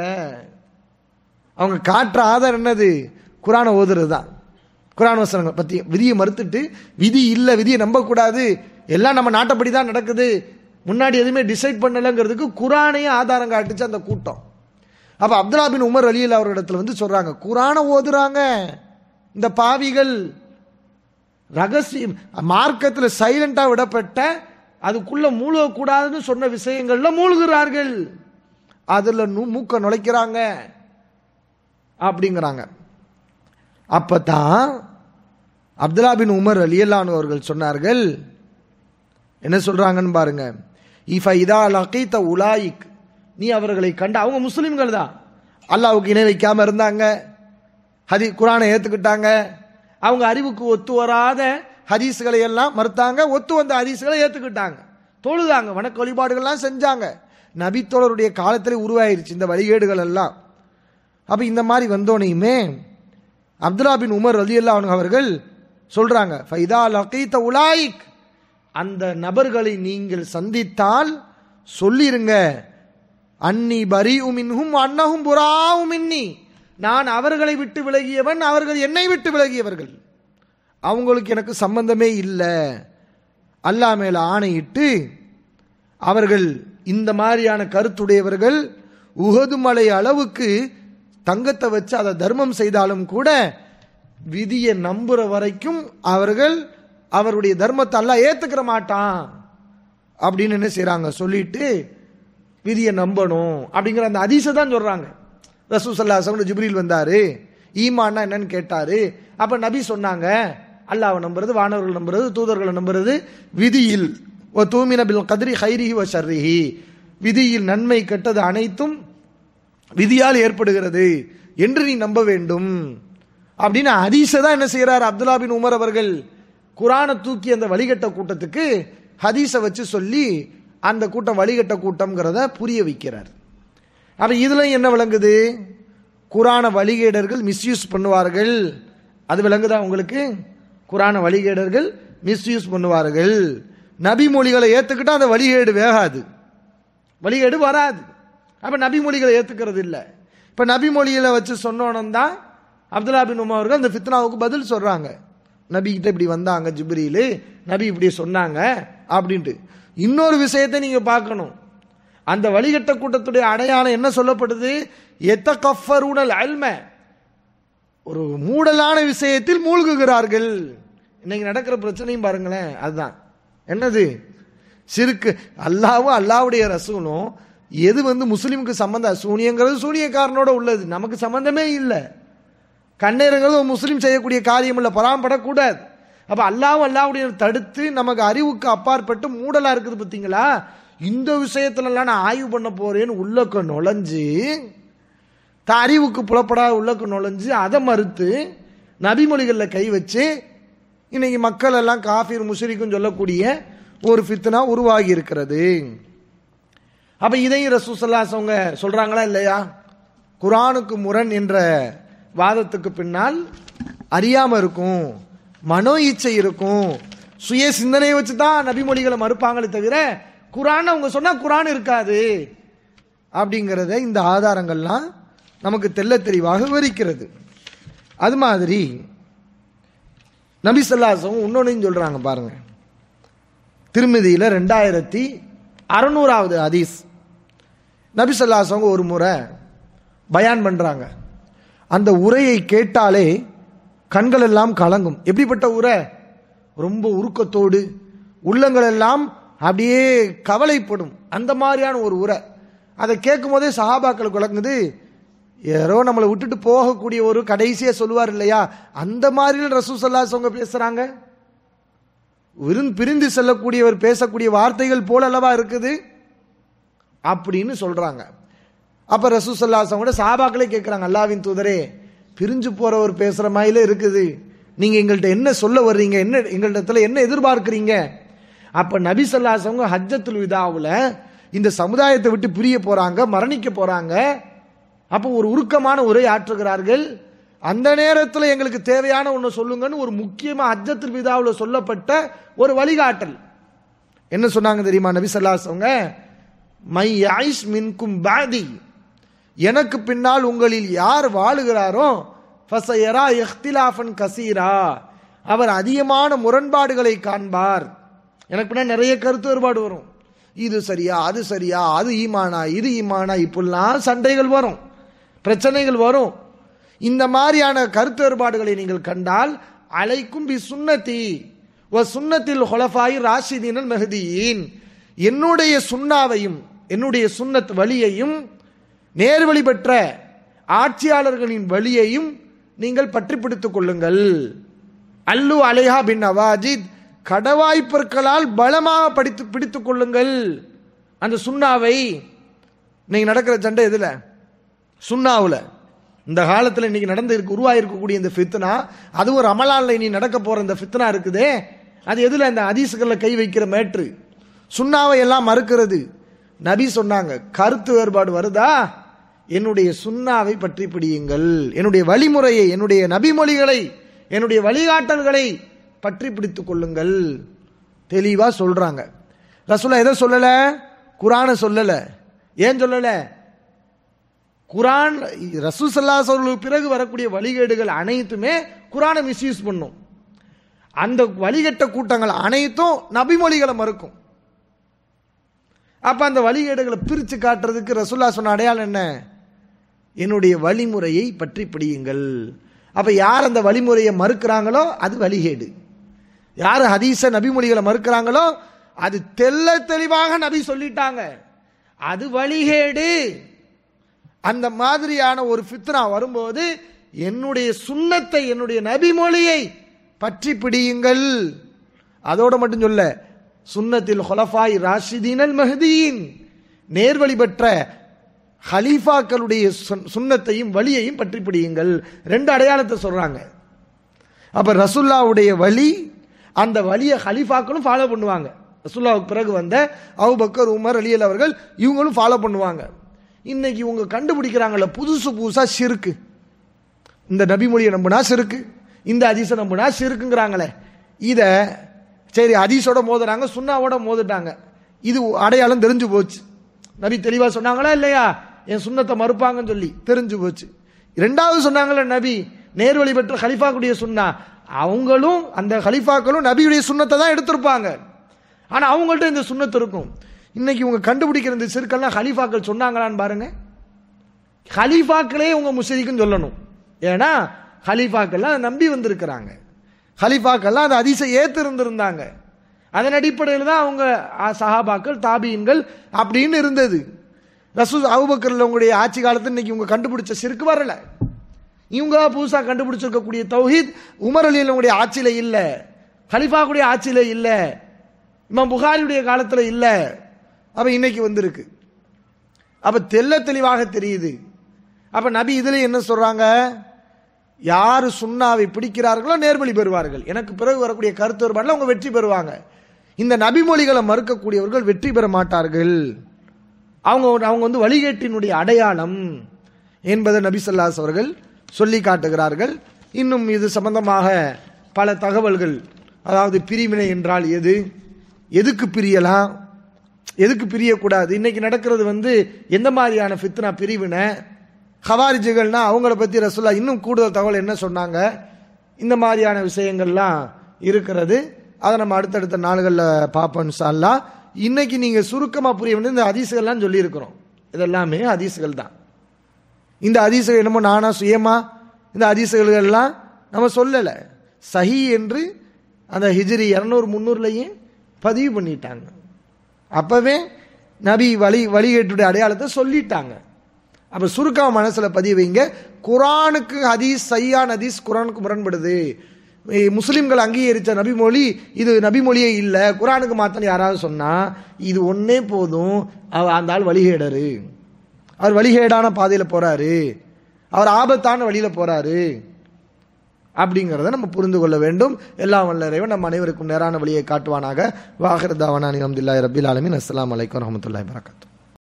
அவங்க காட்டுற ஆதாரம் என்னது குரானை ஓதுறது தான் குரான் வசனங்கள் பத்தி விதியை மறுத்துட்டு விதி இல்லை விதியை நம்பக்கூடாது எல்லாம் நம்ம நாட்டப்படி தான் நடக்குது முன்னாடி எதுவுமே டிசைட் பண்ணலங்கிறதுக்கு குரானையும் ஆதாரம் காட்டுச்சு அந்த கூட்டம் அப்ப அப்துல்லா பின் உமர் அலியல் அவர்களிடத்துல வந்து சொல்றாங்க குரானை ஓதுறாங்க இந்த பாவிகள் ரகசியம் மார்க்கத்தில் சைலண்டா விடப்பட்ட அதுக்குள்ள மூழ்கக்கூடாதுன்னு சொன்ன விஷயங்கள்ல மூழ்கிறார்கள் அதுல நு- மூக்க நுழைக்கிறாங்க அப்படிங்கிறாங்க அப்பதான் அப்துல்லா பின் உமர் அலியல்லான் அவர்கள் சொன்னார்கள் என்ன சொல்றாங்கன்னு பாருங்க இஃப இதா லகீத உலாயிக் நீ அவர்களை கண்ட அவங்க முஸ்லிம்கள் தான் அல்லாவுக்கு இணை வைக்காம இருந்தாங்க ஹதி குரானை ஏத்துக்கிட்டாங்க அவங்க அறிவுக்கு ஒத்து வராத ஹதீஸ்களை எல்லாம் மறுத்தாங்க ஒத்து வந்த ஹதீஸ்களை ஏத்துக்கிட்டாங்க தொழுதாங்க வணக்க வழிபாடுகள்லாம் செஞ்சாங்க நபித்தோழருடைய காலத்திலே உருவாயிருச்சு இந்த வழிகேடுகள் எல்லாம் அப்ப இந்த மாதிரி வந்தோனையுமே அப்துல்லா பின் உமர் ரலியல்லா அவர்கள் சொல்றாங்க ஃபைதா லகீத உலாயிக் அந்த நபர்களை நீங்கள் சந்தித்தால் சொல்லிருங்க அன்னி பரி உமின்ஹும் அன்னஹும் புறாவும் மின்னி நான் அவர்களை விட்டு விலகியவன் அவர்கள் என்னை விட்டு விலகியவர்கள் அவங்களுக்கு எனக்கு சம்பந்தமே இல்லை அல்லாஹ் மேல ஆணையிட்டு அவர்கள் இந்த மாதிரியான கருத்துடையவர்கள் உகது மலை அளவுக்கு தங்கத்தை வச்சு அதை தர்மம் செய்தாலும் கூட விதியை நம்புற வரைக்கும் அவர்கள் அவருடைய தர்மத்தை எல்லாம் ஏத்துக்கிற மாட்டான் அப்படின்னு என்ன செய்றாங்க சொல்லிட்டு விதியை நம்பணும் அப்படிங்கிற அந்த அதிசை தான் சொல்றாங்க ரசூ சல்லாஹ் ஜிப்ரீல் வந்தாரு ஈமான்னா என்னன்னு கேட்டாரு அப்ப நபி சொன்னாங்க அல்லாஹ்வை நம்புறது வானவர்கள் நம்புறது தூதர்களை நம்புறது விதியில் ஓ தூமின பில் கதிரி ஹைரிஹி வ ஷர்ரிஹி விதியில் நன்மை கெட்டது அனைத்தும் விதியால் ஏற்படுகிறது என்று நீ நம்ப வேண்டும் அப்படின்னு ஹதீஸை தான் என்ன செய்யறாரு அப்துல்லா பின் உமர் அவர்கள் குரானை தூக்கி அந்த வழிகட்ட கூட்டத்துக்கு ஹதீஸை வச்சு சொல்லி அந்த கூட்டம் வழிகட்ட கூட்டம்ங்கிறத புரிய வைக்கிறார் அப்ப இதுல என்ன விளங்குது குரான வழிகேடர்கள் மிஸ்யூஸ் பண்ணுவார்கள் அது விளங்குதா உங்களுக்கு குரான வழிகேடர்கள் மிஸ்யூஸ் பண்ணுவார்கள் நபி மொழிகளை ஏத்துக்கிட்டா அந்த வழிகேடு வேகாது வழிகேடு வராது அப்ப நபி மொழிகளை ஏத்துக்கிறது இல்லை இப்ப நபி மொழிகளை வச்சு சொன்னோன்னு தான் அப்துல்லா பின் உமர் அவர்கள் அந்த ஃபித்னாவுக்கு பதில் சொல்றாங்க நபி கிட்ட இப்படி வந்தாங்க ஜிப்ரீலு நபி இப்படி சொன்னாங்க அப்படின்ட்டு இன்னொரு விஷயத்தை நீங்க பார்க்கணும் அந்த வழிகட்ட கூட்டத்துடைய அடையாளம் என்ன சொல்லப்படுது எத்த கஃபருனல் அல்ம ஒரு மூடலான விஷயத்தில் மூழ்குகிறார்கள் இன்னைக்கு நடக்கிற பிரச்சனையும் பாருங்களேன் அதுதான் என்னது சிறுக்கு அல்லாவும் அல்லாவுடைய ரசூலும் எது வந்து முஸ்லீமுக்கு சம்பந்தம் சூனியங்கிறது சூனியக்காரனோட உள்ளது நமக்கு சம்பந்தமே இல்லை கண்ணீருங்கிறது ஒரு முஸ்லீம் செய்யக்கூடிய காரியம் இல்லை பராமப்படக்கூடாது அப்ப அல்லாவும் அல்லாவுடைய தடுத்து நமக்கு அறிவுக்கு அப்பாற்பட்டு மூடலா இருக்குது பார்த்தீங்களா இந்த விஷயத்துலலாம் நான் ஆய்வு பண்ண போறேன்னு உள்ளக்க நுழைஞ்சு தான் அறிவுக்கு புலப்படாத உள்ளக்கு நுழைஞ்சு அதை மறுத்து நபிமொழிகளில் கை வச்சு இன்னைக்கு மக்கள் எல்லாம் காஃபீர் முஷரிக்கும் சொல்லக்கூடிய ஒரு ஃபித்னா உருவாகி இருக்கிறது அப்ப இதையும் ரசூசல்லாஸ் அவங்க சொல்றாங்களா இல்லையா குரானுக்கு முரண் என்ற வாதத்துக்கு பின்னால் அறியாம இருக்கும் மனோ இச்சை இருக்கும் சுய சிந்தனையை வச்சு தான் நபிமொழிகளை மறுப்பாங்களே தவிர குரான் அவங்க சொன்னா குரான் இருக்காது அப்படிங்கிறத இந்த ஆதாரங்கள்லாம் நமக்கு தெள்ள தெளிவாக விவரிக்கிறது அது மாதிரி நபி சொல்லாசம் இன்னொன்னையும் சொல்றாங்க பாருங்க திருமதியில ரெண்டாயிரத்தி அறுநூறாவது ஹதீஸ் நபி சொல்லாசவங்க ஒரு முறை பயான் பண்றாங்க அந்த உரையை கேட்டாலே கண்கள் எல்லாம் கலங்கும் எப்படிப்பட்ட உரை ரொம்ப உருக்கத்தோடு உள்ளங்கள் எல்லாம் அப்படியே கவலைப்படும் அந்த மாதிரியான ஒரு உரை அதை கேட்கும் போதே சஹாபாக்களுக்கு விளங்குது யாரோ நம்மளை விட்டுட்டு போகக்கூடிய ஒரு கடைசியா சொல்லுவார் இல்லையா அந்த மாதிரி ரசூசல்லா அவங்க பேசுறாங்க விருந்து பிரிந்து செல்லக்கூடியவர் பேசக்கூடிய வார்த்தைகள் போல அல்லவா இருக்குது அப்படின்னு சொல்றாங்க அப்ப ரசூசல்லாசம் கூட சாபாக்களே கேட்கிறாங்க அல்லாவின் தூதரே பிரிஞ்சு போறவர் பேசுற மாதிரில இருக்குது நீங்க எங்கள்கிட்ட என்ன சொல்ல வர்றீங்க என்ன எங்கள்கிட்ட என்ன எதிர்பார்க்கிறீங்க அப்ப நபி சொல்லாசவங்க ஹஜ்ஜத்துல் விதாவுல இந்த சமுதாயத்தை விட்டு பிரிய போறாங்க மரணிக்க போறாங்க அப்போ ஒரு உருக்கமான உரை ஆற்றுகிறார்கள் அந்த நேரத்தில் எங்களுக்கு தேவையான ஒன்று சொல்லுங்கன்னு ஒரு முக்கியமா ஹஜ்ஜத்துல் விதாவில் சொல்லப்பட்ட ஒரு வழிகாட்டல் என்ன சொன்னாங்க தெரியுமா நபி சொல்லாசவங்க மை ஐஷ் மின்கும் பாதி எனக்கு பின்னால் உங்களில் யார் வாழுகிறாரோ ஃபசயரா இஹ்திலாஃபன் கசீரா அவர் அதிகமான முரண்பாடுகளை காண்பார் எனக்கு பின்னால் நிறைய கருத்து வேறுபாடு வரும் இது சரியா அது சரியா அது ஈமானா இது ஈமானா இப்படிலாம் சண்டைகள் வரும் பிரச்சனைகள் வரும் இந்த மாதிரியான கருத்து வேறுபாடுகளை நீங்கள் கண்டால் அலைக்கும் பி சுன்னதி வ சுன்னத்தில் ஹொலஃபாய் ராஷிதீனல் மெஹதியின் என்னுடைய சுண்ணாவையும் என்னுடைய சுன்னத் வழியையும் நேர்வழி பெற்ற ஆட்சியாளர்களின் வழியையும் நீங்கள் பற்றி பிடித்துக் கொள்ளுங்கள் அல்லு அலைஹா பின் அவாஜித் கடவாய்ப்பற்களால் பலமாக படித்து பிடித்துக் கொள்ளுங்கள் அந்த சுண்ணாவை நீங்க நடக்கிற சண்டை எதுல சுண்ணாவில் இந்த காலத்தில் இன்னைக்கு நடந்து இருக்கு உருவாயிருக்கக்கூடிய இந்த ஃபித்னா அது ஒரு அமலான்ல இனி நடக்க போற இந்த ஃபித்னா இருக்குதே அது எதுல இந்த அதிசுகள்ல கை வைக்கிற மேட்ரு சுண்ணாவை எல்லாம் மறுக்கிறது நபி சொன்னாங்க கருத்து வேறுபாடு வருதா என்னுடைய சுண்ணாவை பற்றி பிடியுங்கள் என்னுடைய வழிமுறையை என்னுடைய நபிமொழிகளை என்னுடைய வழிகாட்டல்களை பற்றி பிடித்துக் கொள்ளுங்கள் தெளிவா சொல்றாங்க ரசூலா எதை சொல்லல குரானை சொல்லல ஏன் சொல்லல குரான் ரசூசல்லா அவர்களுக்கு பிறகு வரக்கூடிய வழிகேடுகள் அனைத்துமே குரானை மிஸ்யூஸ் பண்ணும் அந்த வழிகட்ட கூட்டங்கள் அனைத்தும் நபிமொழிகளை மறுக்கும் அப்ப அந்த வழிகேடுகளை பிரிச்சு காட்டுறதுக்கு ரசூல்லா சொன்ன அடையாளம் என்ன என்னுடைய வழிமுறையை பற்றி பிடியுங்கள் அப்ப யார் அந்த வழிமுறையை மறுக்கிறாங்களோ அது வழிகேடு யார் ஹதீஸ நபிமொழிகளை மறுக்கிறாங்களோ அது தெல்ல தெளிவாக நபி சொல்லிட்டாங்க அது வழிகேடு அந்த மாதிரியான ஒரு ஃபித்னா வரும்போது என்னுடைய சுண்ணத்தை என்னுடைய நபிமொழியை பற்றி பிடியுங்கள் அதோட மட்டும் சொல்ல சுன்னத்தில் ஹொலஃபாய் ராஷிதீனல் மஹதீன் நேர்வழி பெற்ற ஹலீஃபாக்களுடைய சுன்- சுன்னத்தையும் வழியையும் பற்றி பிடியுங்கள் ரெண்டு அடையாளத்தை சொல்றாங்க அப்ப ரசுல்லாவுடைய வழி அந்த வழியை ஹலீஃபாக்களும் ஃபாலோ பண்ணுவாங்க ரசுல்லாவுக்கு பிறகு வந்த அபூபக்கர் உமர் அலியல் அவர்கள் இவங்களும் ஃபாலோ பண்ணுவாங்க இன்னைக்கு இவங்க கண்டுபிடிக்கிறாங்கல்ல புதுசு புதுசா சிறுக்கு இந்த நபிமொழியை நம்பினா சிறுக்கு இந்த ஹதீஸை நம்பினா சிறுக்குங்கிறாங்களே இத சரி ஹதீஸோட மோதுறாங்க சுண்ணாவோட மோதுட்டாங்க இது அடையாளம் தெரிஞ்சு போச்சு நபி தெளிவா சொன்னாங்களா இல்லையா என் சுண்ணத்தை மறுப்பாங்கன்னு சொல்லி தெரிஞ்சு போச்சு ரெண்டாவது சொன்னாங்கல்ல நபி நேர்வழி பெற்ற ஹலிஃபாக்குடைய சுண்ணா அவங்களும் அந்த ஹலிஃபாக்களும் நபியுடைய சுண்ணத்தை தான் எடுத்திருப்பாங்க ஆனா அவங்கள்ட்ட இந்த சுண்ணத்து இருக்கும் இன்னைக்கு இவங்க கண்டுபிடிக்கிற இந்த சிறுக்கெல்லாம் ஹலிஃபாக்கள் சொன்னாங்களான்னு பாருங்க ஹலீஃபாக்களே உங்க முஷரிக்குன்னு சொல்லணும் ஏன்னா ஹலீஃபாக்கள்லாம் அதை நம்பி வந்திருக்கிறாங்க ஹலீஃபாக்கள்லாம் அந்த அதிசை ஏத்து இருந்திருந்தாங்க அதன் அடிப்படையில் தான் அவங்க ஆ, சஹாபாக்கள் தாபீன்கள் அப்படின்னு இருந்தது ரசூல் அபுபக்கர்ல உங்களுடைய ஆட்சி காலத்தில் இன்னைக்கு இவங்க கண்டுபிடிச்ச சிறுக்கு வரல இவங்க புதுசா கண்டுபிடிச்சிருக்கக்கூடிய தௌஹீத் உமர் அலியுடைய ஆட்சியில இல்ல ஹலிஃபாக்குடைய ஆட்சியில இல்ல இமாம் புகாரியுடைய காலத்துல இல்ல அப்ப இன்னைக்கு வந்திருக்கு அப்ப தெல்ல தெளிவாக தெரியுது அப்ப நபி இதுல என்ன சொல்றாங்க யாரு சுண்ணாவை பிடிக்கிறார்களோ நேர்வழி பெறுவார்கள் எனக்கு பிறகு வரக்கூடிய கருத்து வேறுபாடுல அவங்க வெற்றி பெறுவாங்க இந்த நபிமொழிகளை மறுக்கக்கூடியவர்கள் வெற்றி பெற மாட்டார்கள் அவங்க அவங்க வந்து வழிகேட்டினுடைய அடையாளம் என்பதை நபி ஸல்லல்லாஹு அவர்கள் சொல்லி காட்டுகிறார்கள் இன்னும் இது சம்பந்தமாக பல தகவல்கள் அதாவது பிரிவினை என்றால் எது எதுக்கு பிரியலாம் எதுக்கு பிரியக்கூடாது இன்னைக்கு நடக்கிறது வந்து எந்த மாதிரியான ஃபித்னா பிரிவினை ஹவாரிஜுகள்னா அவங்கள பத்தி ரசூல்லா இன்னும் கூடுதல் தகவல் என்ன சொன்னாங்க இந்த மாதிரியான விஷயங்கள்லாம் இருக்கிறது அதை நம்ம அடுத்தடுத்த நாள்களில் பார்ப்போம் இன்ஷா அல்லாஹ் இன்னைக்கு நீங்க சுருக்கமா புரிய வேண்டிய இந்த ஹதீஸ்கள்லாம் சொல்லியிருக்கிறோம் இதெல்லாமே ஹதீஸ்கள் தான் இந்த ஹதீஸ்கள் என்னமோ நானா சுயமா இந்த ஹதீஸ்கள் எல்லாம் நம்ம சொல்லலை சஹி என்று அந்த ஹிஜ்ரி இரநூறு முந்நூறுலையும் பதிவு பண்ணிட்டாங்க அப்பவே நபி வழி வழிகேட்டுடைய அடையாளத்தை சொல்லிட்டாங்க அப்ப சுருக்கமா மனசுல பதிய வைங்க குரானுக்கு ஹதீஸ் சையான் ஹதீஸ் குரானுக்கு முரண்படுது இ- முஸ்லிம்கள் அங்கீகரித்த நபிமொழி இது நபிமொழியே இல்லை குரானுக்கு மாத்தன்னு யாராவது சொன்னா இது ஒன்னே போதும் அவ- அந்த ஆள் வழிகேடரு அவர் வழிகேடான பாதையில போறாரு அவர் ஆபத்தான வழியில போறாரு அப்படிங்கிறத நம்ம புரிந்து கொள்ள வேண்டும் எல்லாம் வல்ல இறைவன் நம்ம அனைவருக்கும் நேரான வழியை காட்டுவானாக வாஹிர் தாவானா அலமதுல்லாஹி ரபில் ஆலமின் அஸ்ஸலாமு அலைக்கும் வரஹ்மத்துல்லாஹி வரகாத்து